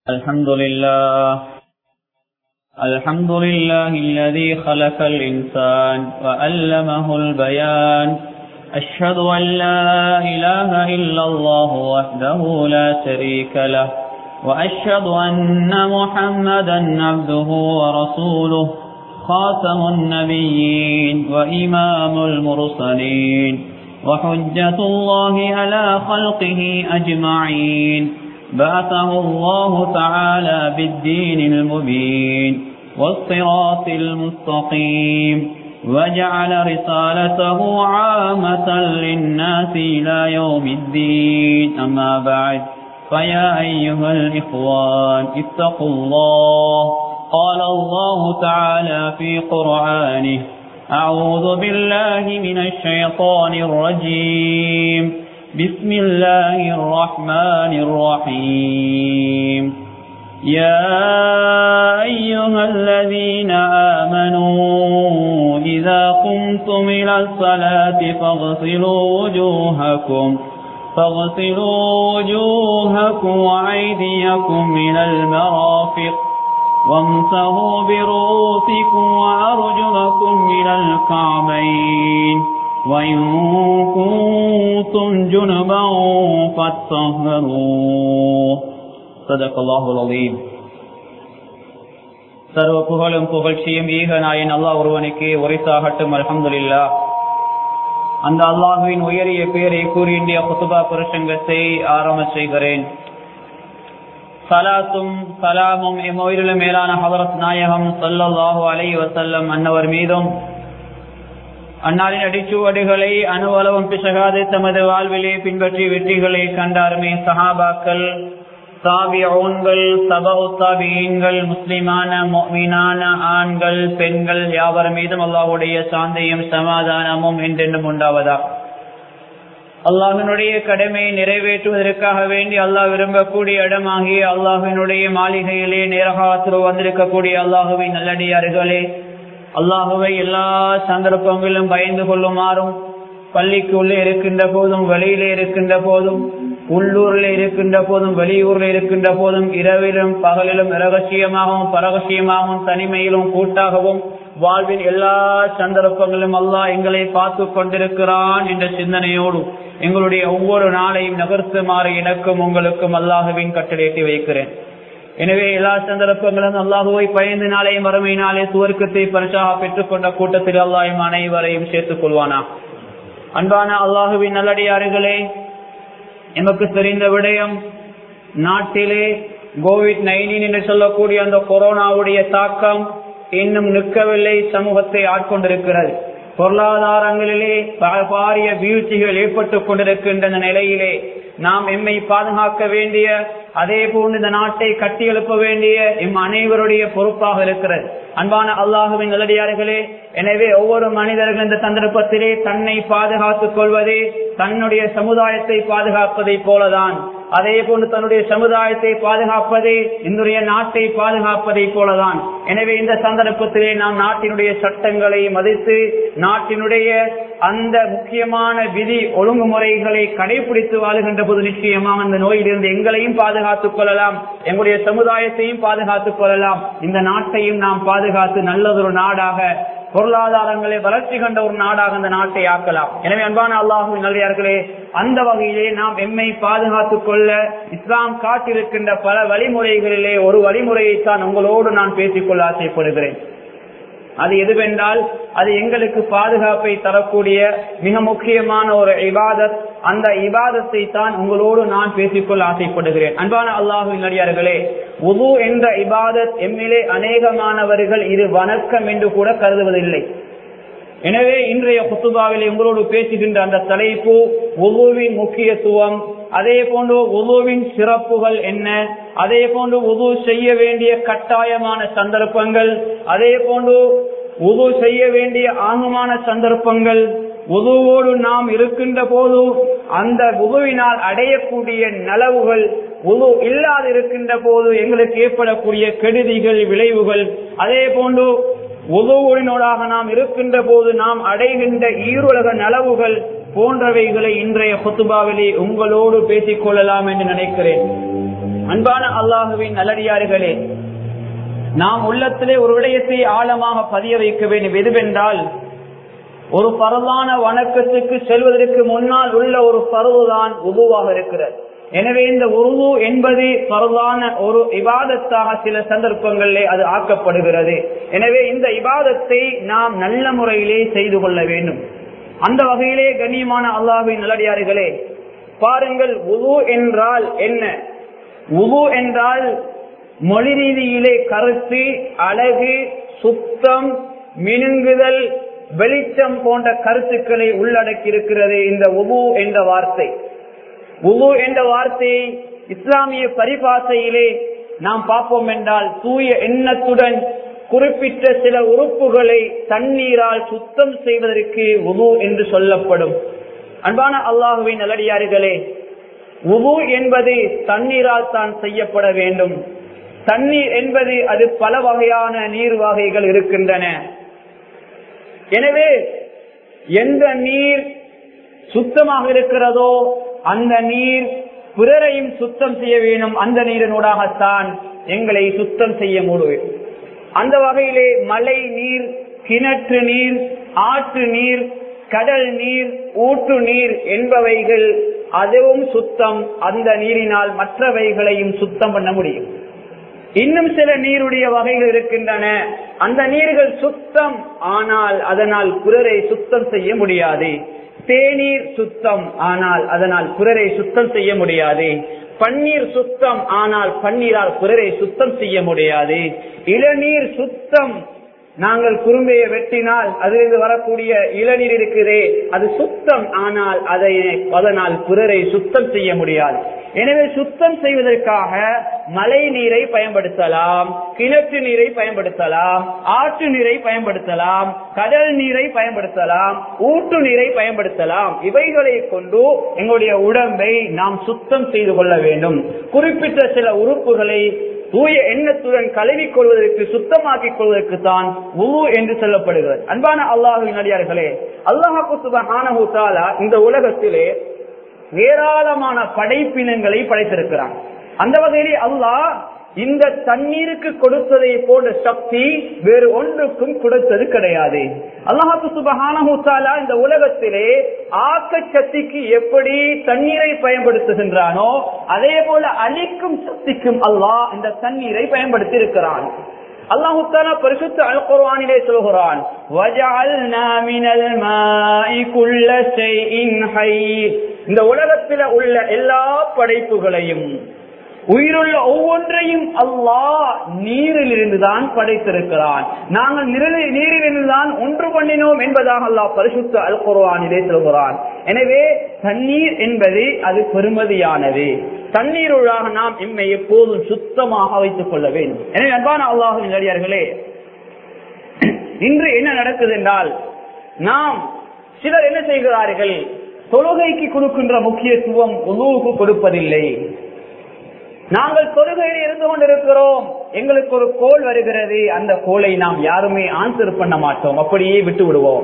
الحمد لله الحمد لله الذي خلق الإنسان وألمه البيان أشهد أن لا إله إلا الله وحده لا شريك له وأشهد أن محمدا عبده ورسوله خاتم النبيين وإمام المرسلين وحجة الله على خلقه أجمعين بعثه الله تعالى بالدين المبين والصراط المستقيم وجعل رسالته عامة للناس إلى يوم الدين أما بعد فيا أيها الإخوان اتقوا الله قال الله تعالى في قرآنه أعوذ بالله من الشيطان الرجيم بسم الله الرحمن الرحيم يا أيها الذين آمنوا إذا قمتم إلى الصلاة فاغسلوا وجوهكم فاغسلوا وجوهكم وأيديكم إلى المرافق وامسحوا برؤوسكم وأرجلكم إلى الكعبين وإن كنتم جنبا فاتطهروا صدق الله العظيم சர்வ புகழும் புகழ்ச்சியும் ஈக நாயன் அல்லாஹ் ஒருவனுக்கு ஒரிசாகட்டும் அலமதுல்லா அந்த அல்லாஹுவின் உயரிய பேரை கூறி இந்திய குத்துபா பிரசங்கத்தை ஆரம்ப செய்கிறேன் சலாத்தும் சலாமும் எம்மொயிரில மேலான ஹவரத் நாயகம் சல்லல்லாஹு அலை வசல்லம் அன்னவர் மீதும் அன்னாரின் அடிச்சுவடுகளை அணுவளவும் பிசகாது தமது வாழ்விலே பின்பற்றி வெற்றிகளை கண்டாருமே சஹாபாக்கள் சாபியோன்கள் சபவுத்தாபியன்கள் முஸ்லிமான மீனான ஆண்கள் பெண்கள் யாவர் மீதும் அல்லாஹுடைய சாந்தையும் சமாதானமும் என்றென்றும் உண்டாவதா அல்லாஹினுடைய கடமையை நிறைவேற்றுவதற்காக வேண்டி அல்லாஹ் விரும்பக்கூடிய இடமாகிய அல்லாஹினுடைய மாளிகையிலே நேரகாத்திர வந்திருக்கக்கூடிய அல்லாஹுவின் நல்லடியார்களே அல்லாஹுவை எல்லா சந்தர்ப்பங்களிலும் பயந்து கொள்ளுமாறும் பள்ளிக்கு உள்ளே இருக்கின்ற போதும் வெளியிலே இருக்கின்ற போதும் உள்ளூர்ல இருக்கின்ற போதும் வெளியூர்ல இருக்கின்ற போதும் இரவிலும் பகலிலும் ரகசியமாகவும் பரகசியமாகவும் தனிமையிலும் கூட்டாகவும் வாழ்வின் எல்லா சந்தர்ப்பங்களிலும் அல்லாஹ் எங்களை பார்த்து கொண்டிருக்கிறான் என்ற சிந்தனையோடு எங்களுடைய ஒவ்வொரு நாளையும் நகர்த்துமாறு எனக்கும் உங்களுக்கும் அல்லாஹுவின் கட்டளையிட்டு வைக்கிறேன் எனவே எல்லா சந்தர்ப்பங்களும் அல்லாஹுவை பயந்து நாளே மறுமை நாளே சுவர்க்கத்தை பரிசாக பெற்றுக் கொண்ட கூட்டத்தில் அல்லாஹும் அனைவரையும் சேர்த்துக் கொள்வானா அன்பான அல்லாஹுவின் நல்லடியாறுகளே எமக்கு தெரிந்த விடயம் நாட்டிலே கோவிட் நைன்டீன் என்று சொல்லக்கூடிய அந்த கொரோனாவுடைய தாக்கம் இன்னும் நிற்கவில்லை சமூகத்தை ஆட்கொண்டிருக்கிறது பொருளாதாரங்களிலே பாரிய வீழ்ச்சிகள் ஏற்பட்டுக் கொண்டிருக்கின்ற நிலையிலே நாம் எம்மை பாதுகாக்க வேண்டிய அதே போன்று இந்த நாட்டை கட்டி எழுப்ப வேண்டிய எம் அனைவருடைய பொறுப்பாக இருக்கிறது அன்பான அல்லாஹுவின் நல்லடியார்களே எனவே ஒவ்வொரு மனிதர்கள் இந்த சந்தர்ப்பத்திலே தன்னை பாதுகாத்துக் கொள்வதே தன்னுடைய சமுதாயத்தை பாதுகாப்பதை போலதான் அதே போன்று தன்னுடைய சமுதாயத்தை பாதுகாப்பதே என்னுடைய நாட்டை பாதுகாப்பதை போலதான் எனவே இந்த சந்தர்ப்பத்திலே நாம் நாட்டினுடைய சட்டங்களை மதித்து நாட்டினுடைய அந்த முக்கியமான விதி ஒழுங்குமுறைகளை கடைபிடித்து வாழுகின்ற போது நிச்சயமாக அந்த நோயிலிருந்து எங்களையும் பாதுகாத்துக் கொள்ளலாம் எங்களுடைய சமுதாயத்தையும் பாதுகாத்துக் கொள்ளலாம் இந்த நாட்டையும் நாம் பாதுகாத்து நல்லதொரு நாடாக பொருளாதாரங்களை வளர்ச்சி கண்ட ஒரு நாடாக அந்த நாட்டை ஆக்கலாம் எனவே அன்பான அல்லாஹுவின் நல்லியார்களே அந்த வகையிலே நாம் எம்மை பாதுகாத்துக் கொள்ள இஸ்லாம் காட்டிருக்கின்ற பல வழிமுறைகளிலே ஒரு வழிமுறையைத்தான் உங்களோடு நான் பேசிக்கொள்ள ஆசைப்படுகிறேன் அது எதுவென்றால் அது எங்களுக்கு பாதுகாப்பை தரக்கூடிய மிக முக்கியமான ஒரு இபாதத் அந்த இபாதத்தை தான் உங்களோடு நான் பேசிக்கொள்ள ஆசைப்படுகிறேன் அன்பான அல்லாஹு நடிகார்களே உது என்ற இபாதத் எம்மிலே அநேகமானவர்கள் இது வணக்கம் என்று கூட கருதுவதில்லை எனவே இன்றைய குத்துபாவிலே உங்களோடு பேசுகின்ற அந்த தலைப்பு உதுவின் முக்கியத்துவம் அதே போன்று உதுவின் சிறப்புகள் என்ன அதே போன்று உது செய்ய வேண்டிய கட்டாயமான சந்தர்ப்பங்கள் அதே போன்று உது செய்ய வேண்டிய ஆங்கமான சந்தர்ப்பங்கள் உதுவோடு நாம் இருக்கின்ற போது அந்த உதுவினால் அடையக்கூடிய நலவுகள் உது இல்லாது இருக்கின்ற போது எங்களுக்கு ஏற்படக்கூடிய கெடுதிகள் விளைவுகள் அதே போன்று உதவுகளினோடாக நாம் இருக்கின்ற போது நாம் அடைகின்ற ஈருலக நலவுகள் போன்றவைகளை இன்றைய கொத்துபாவிலே உங்களோடு பேசிக் கொள்ளலாம் என்று நினைக்கிறேன் அன்பான அல்லாஹுவின் நல்லடியார்களே நாம் உள்ளத்திலே ஒரு விடயத்தை ஆழமாக பதிய வைக்க வேண்டும் எதுவென்றால் ஒரு பரவான வணக்கத்துக்கு செல்வதற்கு முன்னால் உள்ள ஒரு பருவுதான் உருவாக இருக்கிறது எனவே இந்த உருவு என்பது பரவான ஒரு இபாதத்தாக சில சந்தர்ப்பங்களிலே அது ஆக்கப்படுகிறது எனவே இந்த இபாதத்தை நாம் நல்ல முறையிலே செய்து கொள்ள வேண்டும் அந்த வகையிலே கண்ணியமான அல்லாஹின் நல்லடியார்களே பாருங்கள் உது என்றால் என்ன உது என்றால் மொழி ரீதியிலே கருத்து அழகு சுத்தம் மினுங்குதல் வெளிச்சம் போன்ற கருத்துக்களை உள்ளடக்கி இருக்கிறது இந்த உபு என்ற வார்த்தை உபு என்ற வார்த்தையை இஸ்லாமிய பரிபாசையிலே நாம் பார்ப்போம் என்றால் தூய எண்ணத்துடன் குறிப்பிட்ட சில உறுப்புகளை தண்ணீரால் சுத்தம் செய்வதற்கு உபு என்று சொல்லப்படும் அன்பான அல்லாஹுவின் நல்லடியார்களே உபு என்பது தண்ணீரால் தான் செய்யப்பட வேண்டும் தண்ணீர் என்பது அது பல வகையான நீர் வகைகள் இருக்கின்றன எனவே எந்த நீர் சுத்தமாக இருக்கிறதோ அந்த நீர் பிறரையும் சுத்தம் செய்ய வேண்டும் அந்த நீரினூடாகத்தான் எங்களை சுத்தம் செய்ய முடியும் அந்த வகையிலே மழை நீர் கிணற்று நீர் ஆற்று நீர் கடல் நீர் ஊற்று நீர் என்பவைகள் அதுவும் சுத்தம் அந்த நீரினால் மற்றவைகளையும் சுத்தம் பண்ண முடியும் இன்னும் சில நீருடைய வகைகள் இருக்கின்றன அந்த நீர்கள் சுத்தம் ஆனால் அதனால் பிறரை சுத்தம் செய்ய முடியாது தேநீர் சுத்தம் ஆனால் அதனால் பிறரை சுத்தம் செய்ய முடியாது பன்னீர் சுத்தம் ஆனால் பன்னீரால் பிறரை சுத்தம் செய்ய முடியாது இளநீர் சுத்தம் நாங்கள் குறும்பையை வெட்டினால் அதிலிருந்து வரக்கூடிய இளநீர் இருக்குதே அது சுத்தம் ஆனால் அதை அதனால் பிறரை சுத்தம் செய்ய முடியாது எனவே சுத்தம் செய்வதற்காக மழை நீரை பயன்படுத்தலாம் கிணற்று நீரை பயன்படுத்தலாம் ஆற்று நீரை பயன்படுத்தலாம் கடல் நீரை பயன்படுத்தலாம் ஊற்று நீரை பயன்படுத்தலாம் இவைகளை கொண்டு எங்களுடைய உடம்பை நாம் சுத்தம் செய்து கொள்ள வேண்டும் குறிப்பிட்ட சில உறுப்புகளை தூய எண்ணத்துடன் கழுவிக் கொள்வதற்கு சுத்தமாக்கிக் கொள்வதற்கு தான் உரு என்று சொல்லப்படுகிறது அன்பான அல்லாஹுவின் அடியார்களே அல்லாஹு சுபஹானஹூத்தாலா இந்த உலகத்திலே ஏராளமான படைப்பினங்களை படைத்திருக்கிறான் அந்த வகையிலே அல்லாஹ் இந்த தண்ணீருக்கு கொடுத்ததை போன்ற சக்தி வேறு ஒன்றுக்கும் கொடுத்தது கிடையாது அல்லாஹு சுபஹானஹூத்தாலா இந்த உலகத்திலே ஆக்க சக்திக்கு எப்படி தண்ணீரை பயன்படுத்துகின்றானோ அதே போல அழிக்கும் சக்திக்கும் அல்லாஹ் இந்த தண்ணீரை பயன்படுத்தி இருக்கிறான் அல்லாஹு தாலா பரிசுத்த அல் குர்ஆனிலே சொல்கிறான் வஜஅல்னா மினல் மாஇ குல்ல ஷைஇன் ஹை இந்த உலகத்தில் உள்ள எல்லா படைப்புகளையும் உயிருள்ள ஒவ்வொன்றையும் அல்லாஹ் நீரில் இருந்துதான் படைத்திருக்கிறான் நாங்கள் நீரில் இருந்துதான் ஒன்று பண்ணினோம் என்பதாக அல்லாஹ் பரிசுத்த அல் குர்ஆனிலே சொல்கிறான் எனவே தண்ணீர் என்பது அது பெருமதியானது தண்ணீருள்ளாக நாம் இம்மை எப்போதும் சுத்தமாக வைத்துக் கொள்ள வேண்டும் எனவே அன்பான அல்லாஹின் நடிகார்களே இன்று என்ன நடக்குது என்றால் நாம் சிலர் என்ன செய்கிறார்கள் தொழுகைக்கு கொடுக்கின்ற முக்கியத்துவம் உணவுக்கு கொடுப்பதில்லை நாங்கள் தொழுகையில் இருந்து கொண்டிருக்கிறோம் எங்களுக்கு ஒரு கோல் வருகிறது அந்த கோலை நாம் யாருமே ஆன்சர் பண்ண மாட்டோம் அப்படியே விட்டு விடுவோம்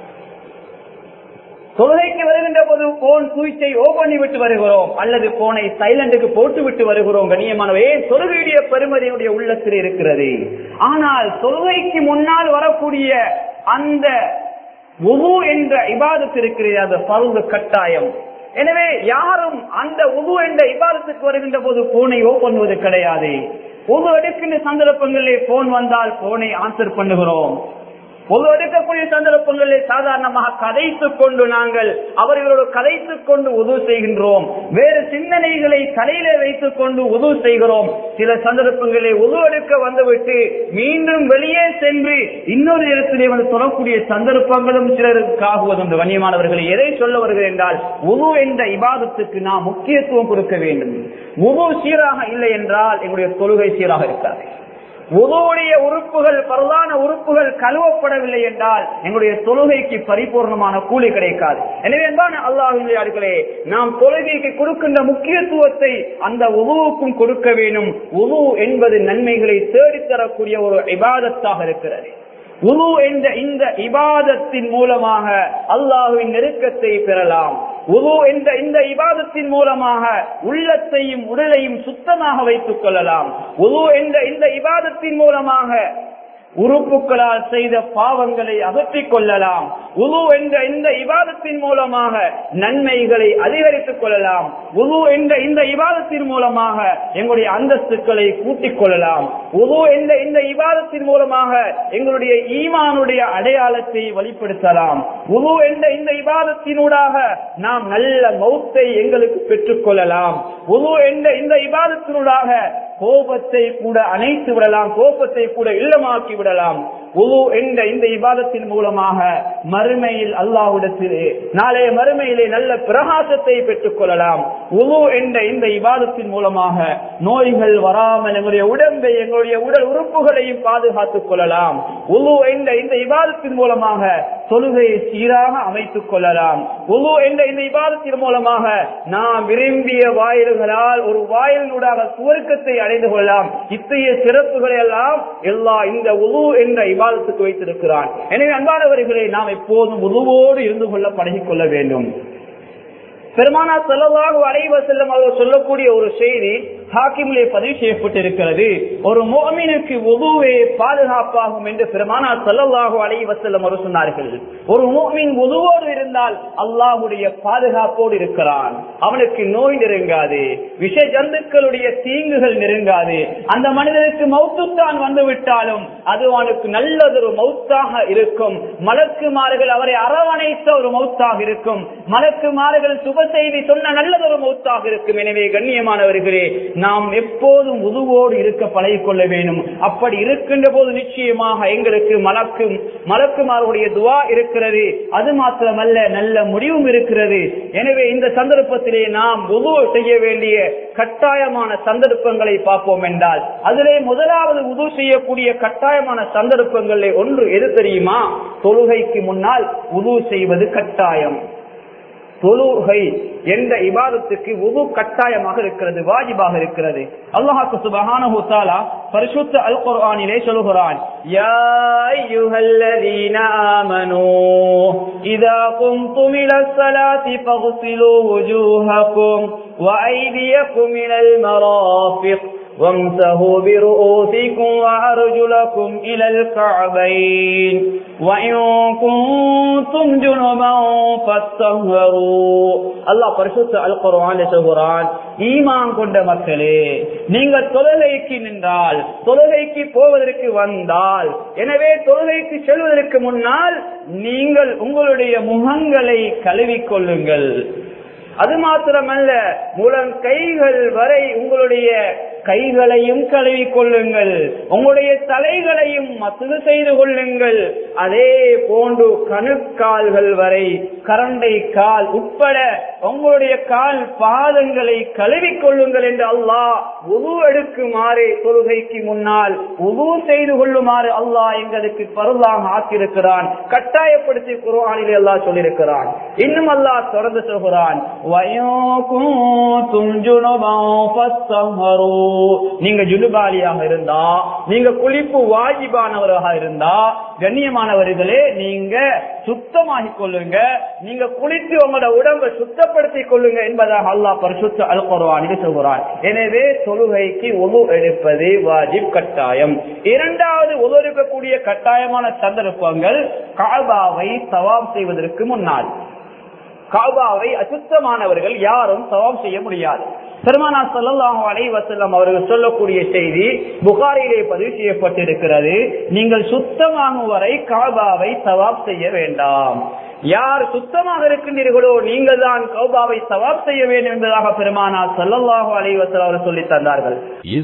தொழுகைக்கு வருகின்ற போது போன் சுவிட்சை ஓ பண்ணி விட்டு வருகிறோம் அல்லது போனை சைலண்டுக்கு போட்டு விட்டு வருகிறோம் கண்ணியமானவே தொழுகையுடைய பெருமதியுடைய உள்ளத்தில் இருக்கிறது ஆனால் தொழுகைக்கு முன்னால் வரக்கூடிய அந்த உபு என்ற இபாதத்து இருக்கிறது அது பருவ கட்டாயம் எனவே யாரும் அந்த உது என்ற இபாதத்துக்கு வருகின்ற போது போனை ஓ பண்ணுவது கிடையாது உது எடுக்கின்ற சந்தர்ப்பங்களிலே போன் வந்தால் போனை ஆன்சர் பண்ணுகிறோம் பொது எடுக்கக்கூடிய சந்தர்ப்பங்களில் சாதாரணமாக கதைத்துக் கொண்டு நாங்கள் அவர்களோடு கதைத்துக் கொண்டு உதவு செய்கின்றோம் வேறு சிந்தனைகளை தலையில வைத்துக் கொண்டு உதவு செய்கிறோம் சில சந்தர்ப்பங்களில் உதவு எடுக்க வந்துவிட்டு மீண்டும் வெளியே சென்று இன்னொரு இடத்திலே வந்து தொடரக்கூடிய சந்தர்ப்பங்களும் சிலருக்கு ஆகுவதுண்டு வன்னியமானவர்களை எதை சொல்ல வருகிறேன் என்றால் உது என்ற இபாதத்துக்கு நாம் முக்கியத்துவம் கொடுக்க வேண்டும் உது சீராக இல்லை என்றால் எங்களுடைய தொழுகை சீராக இருக்காது உதவுடைய உறுப்புகள் பிரதான உறுப்புகள் கழுவப்படவில்லை என்றால் எங்களுடைய தொழுகைக்கு பரிபூர்ணமான கூலி கிடைக்காது எனவே அன்பான அல்லாஹர்களே நாம் தொழுகைக்கு கொடுக்கின்ற முக்கியத்துவத்தை அந்த உதவுக்கும் கொடுக்க வேண்டும் உது என்பது நன்மைகளை தேடித்தரக்கூடிய ஒரு இபாதத்தாக இருக்கிறது உது என்ற இந்த இபாதத்தின் மூலமாக அல்லாஹுவின் நெருக்கத்தை பெறலாம் உது என்ற இந்த இபாதத்தின் மூலமாக உள்ளத்தையும் உடலையும் சுத்தமாக வைத்துக் கொள்ளலாம் உது என்ற இந்த இபாதத்தின் மூலமாக உறுப்புகளால் செய்த பாவங்களை அகற்றிக் கொள்ளலாம் உது என்ற இந்த இபாதத்தின் மூலமாக நன்மைகளை அதிகரித்துக் கொள்ளலாம் உது என்ற இந்த இபாதத்தின் மூலமாக எங்களுடைய அந்தஸ்துக்களை கூட்டிக் கொள்ளலாம் உது என்ற இந்த இபாதத்தின் மூலமாக எங்களுடைய ஈமானுடைய அடையாளத்தை வெளிப்படுத்தலாம் உது என்ற இந்த இபாதத்தினூடாக நாம் நல்ல மௌத்தை எங்களுக்கு பெற்றுக் கொள்ளலாம் உது என்ற இந்த இபாதத்தினூடாக கோபத்தை கூட அணைத்து விடலாம் கோபத்தை கூட இல்லமாக்கி விடலாம் உது என்ற இந்த இபாதத்தின் மூலமாக மறுமையில் அல்லாஹ்விடத்திலே நாளைய மறுமையிலே நல்ல பிரகாசத்தை பெற்றுக் கொள்ளலாம் உது என்ற இந்த இபாதத்தின் மூலமாக நோய்கள் வராமல் எங்களுடைய உடம்பை எங்களுடைய உடல் உறுப்புகளையும் பாதுகாத்துக் கொள்ளலாம் உது என்ற இந்த இபாதத்தின் மூலமாக தொழுகையை சீராக அமைத்துக் கொள்ளலாம் உது என்ற இந்த இபாதத்தின் மூலமாக நாம் விரும்பிய வாயில்களால் ஒரு வாயிலினூடாக சுவர்க்கத்தை அடைந்து கொள்ளலாம் இத்தகைய சிறப்புகளை எல்லாம் எல்லா இந்த உது என்ற இபாதத்துக்கு வைத்திருக்கிறான் எனவே அன்பானவர்களை நாம் எப்போதும் உதுவோடு இருந்து கொள்ள பழகிக் கொள்ள வேண்டும் பெருமானா செல்லவாக அலைவ செல்லும் அவர் சொல்லக்கூடிய ஒரு செய்தி ஹாக்கிமிலே பதிவு செய்யப்பட்டிருக்கிறது ஒரு மோமினுக்கு உதுவே பாதுகாப்பாகும் என்று பெருமானா செல்லவாக அலைவ செல்லும் அவர் சொன்னார்கள் ஒரு மோமின் உதுவோடு இருந்தால் அல்லாஹுடைய பாதுகாப்போடு இருக்கிறான் அவனுக்கு நோய் நெருங்காது விஷ ஜந்துக்களுடைய தீங்குகள் நெருங்காது அந்த மனிதனுக்கு மௌத்துத்தான் வந்து விட்டாலும் அது அவனுக்கு நல்லதொரு மௌத்தாக இருக்கும் மலக்குமார்கள் அவரை அரவணைத்த ஒரு மௌத்தாக இருக்கும் மலக்குமார்கள் சுப செய்தி சொன்ன நல்லதொரு மௌத்தாக இருக்கும் எனவே கண்ணியமானவர்களே நாம் எப்போதும் உதுவோடு இருக்க பழகிக் கொள்ள வேண்டும் அப்படி இருக்கின்ற போது நிச்சயமாக எங்களுக்கு மலக்கு மலக்குமாருடைய துவா இருக்கிறது அது மாத்திரமல்ல நல்ல முடிவும் இருக்கிறது எனவே இந்த சந்தர்ப்பத்திலே நாம் உது செய்ய வேண்டிய கட்டாயமான சந்தர்ப்பங்களை பார்ப்போம் என்றால் அதிலே முதலாவது உது செய்யக்கூடிய கட்டாயமான சந்தர்ப்பங்களிலே ஒன்று எது தெரியுமா தொழுகைக்கு முன்னால் உது செய்வது கட்டாயம் தொழுகை என்ற இபாதத்துக்கு உது கட்டாயமாக இருக்கிறது வாஜிபாக இருக்கிறது அல்லாஹாக்கு சுபஹானஹு தஆலா பரிசுத்த அல் குர்ஆனிலே சொல்கிறான் யா அய்யுஹல்லதீன ஆமனூ இதா கும்தும் இலஸ் ஸலாத்தி ஃபக்ஸிலூ wujuhakum وأيديكم إلى المرافق وامسحوا برؤوسكم وأرجلكم إلى الكعبين وإن كنتم جنبا فاتطهروا الله பரிசுத்த அல் குர்ஆன் சொல்கிறான் ஈமான் கொண்ட மக்களே நீங்கள் தொழுகைக்கு நின்றால் தொழுகைக்கு போவதற்கு வந்தால் எனவே தொழுகைக்கு செல்வதற்கு முன்னால் நீங்கள் உங்களுடைய முகங்களை கழுவிக் கொள்ளுங்கள் அது மாத்திரமல்ல முழங் கைகள் வரை உங்களுடைய கைகளையும் கழுவி கொள்ளுங்கள் உங்களுடைய தலைகளையும் மசூது செய்து கொள்ளுங்கள் அதே போன்று கணுக்கால்கள் வரை கரண்டை கால் உட்பட உங்களுடைய கால் பாதங்களை கழுவி கொள்ளுங்கள் என்று அல்லாஹ் உது எடுக்குமாறு தொழுகைக்கு முன்னால் உது செய்து கொள்ளுமாறு அல்லாஹ் எங்களுக்கு பருளாக ஆக்கியிருக்கிறான் கட்டாயப்படுத்தி குருவானிலே அல்லாஹ் சொல்லியிருக்கிறான் இன்னும் அல்லாஹ் தொடர்ந்து சொல்கிறான் நீங்க ஜுலுபாலியாக இருந்தா நீங்க குளிப்பு வாஜிபானவராக இருந்தா கண்ணியமானவர்களே நீங்க சுத்தமாகிக் கொள்ளுங்க நீங்க குளித்து உங்களோட உடம்பை சுத்தப்படுத்திக் கொள்ளுங்க என்பதாக அல்லாஹ் பரிசுத்த அல் குர்ஆனில் சொல்கிறான் எனவே தொழுகைக்கு ஒழு எடுப்பது வாஜிப் கட்டாயம் இரண்டாவது ஒழு எடுக்கக்கூடிய கட்டாயமான சந்தர்ப்பங்கள் காபாவை தவாம் செய்வதற்கு முன்னால் காபாவை அசுத்தமானவர்கள் யாரும் தவாம் செய்ய முடியாது பெருமானா சல்லாஹு அலை வசல்லம் அவர்கள் சொல்லக்கூடிய செய்தி புகாரிலே பதிவு செய்யப்பட்டிருக்கிறது நீங்கள் சுத்தமாகும் வரை காபாவை தவாப் செய்ய வேண்டாம் யார் சுத்தமாக இருக்கின்றீர்களோ நீங்கள் தான் கௌபாவை சவாப் செய்ய வேண்டும் என்பதாக பெருமானா சல்லல்லாஹு அலைவசல் அவர் சொல்லி தந்தார்கள்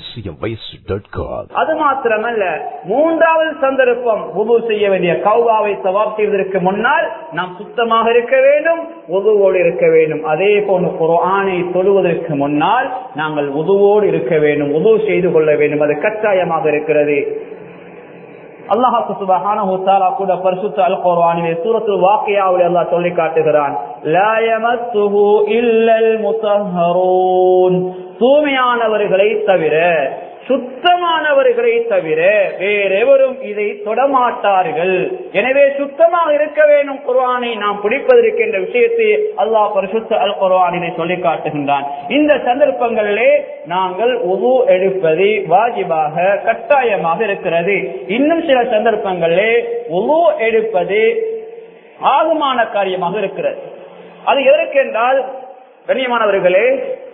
அது மாத்திரமல்ல மூன்றாவது சந்தர்ப்பம் உபு செய்ய வேண்டிய கௌபாவை சவாப் செய்வதற்கு முன்னால் நாம் சுத்தமாக இருக்க வேண்டும் உதுவோடு இருக்க வேண்டும் அதே போன்று குரானை தொழுவதற்கு முன்னால் நாங்கள் உதுவோடு இருக்க வேண்டும் உது செய்து கொள்ள வேண்டும் அது கட்டாயமாக இருக்கிறது அல்லாஹாக்கு சுபஹானஹு தஆலா கூட பரிசுத்த அல் குர்ஆனிலே சூரத்துல் வாக்கியாவில் அல்லாஹ் சொல்லி காட்டுகிறான் லா யமஸ்ஸுஹு இல்லல் முத்தஹ்ஹரூன் தூய்மையானவர்களை தவிர சுத்தமானவர்களை தவிர வேறெவரும் இதை தொடமாட்டார்கள் எனவே சுத்தமாக இருக்க வேண்டும் குர்ஆனை நாம் பிடிப்பதற்கு என்ற விஷயத்தை அல்லாஹ் பரிசுத்த அல் குர்ஆனினை சொல்லி காட்டுகின்றான் இந்த சந்தர்ப்பங்களிலே நாங்கள் உது எடுப்பது வாஜிபாக கட்டாயமாக இருக்கிறது இன்னும் சில சந்தர்ப்பங்களிலே உது எடுப்பது ஆகுமான காரியமாக இருக்கிறது அது எதற்கென்றால் கண்ணியமானவர்களே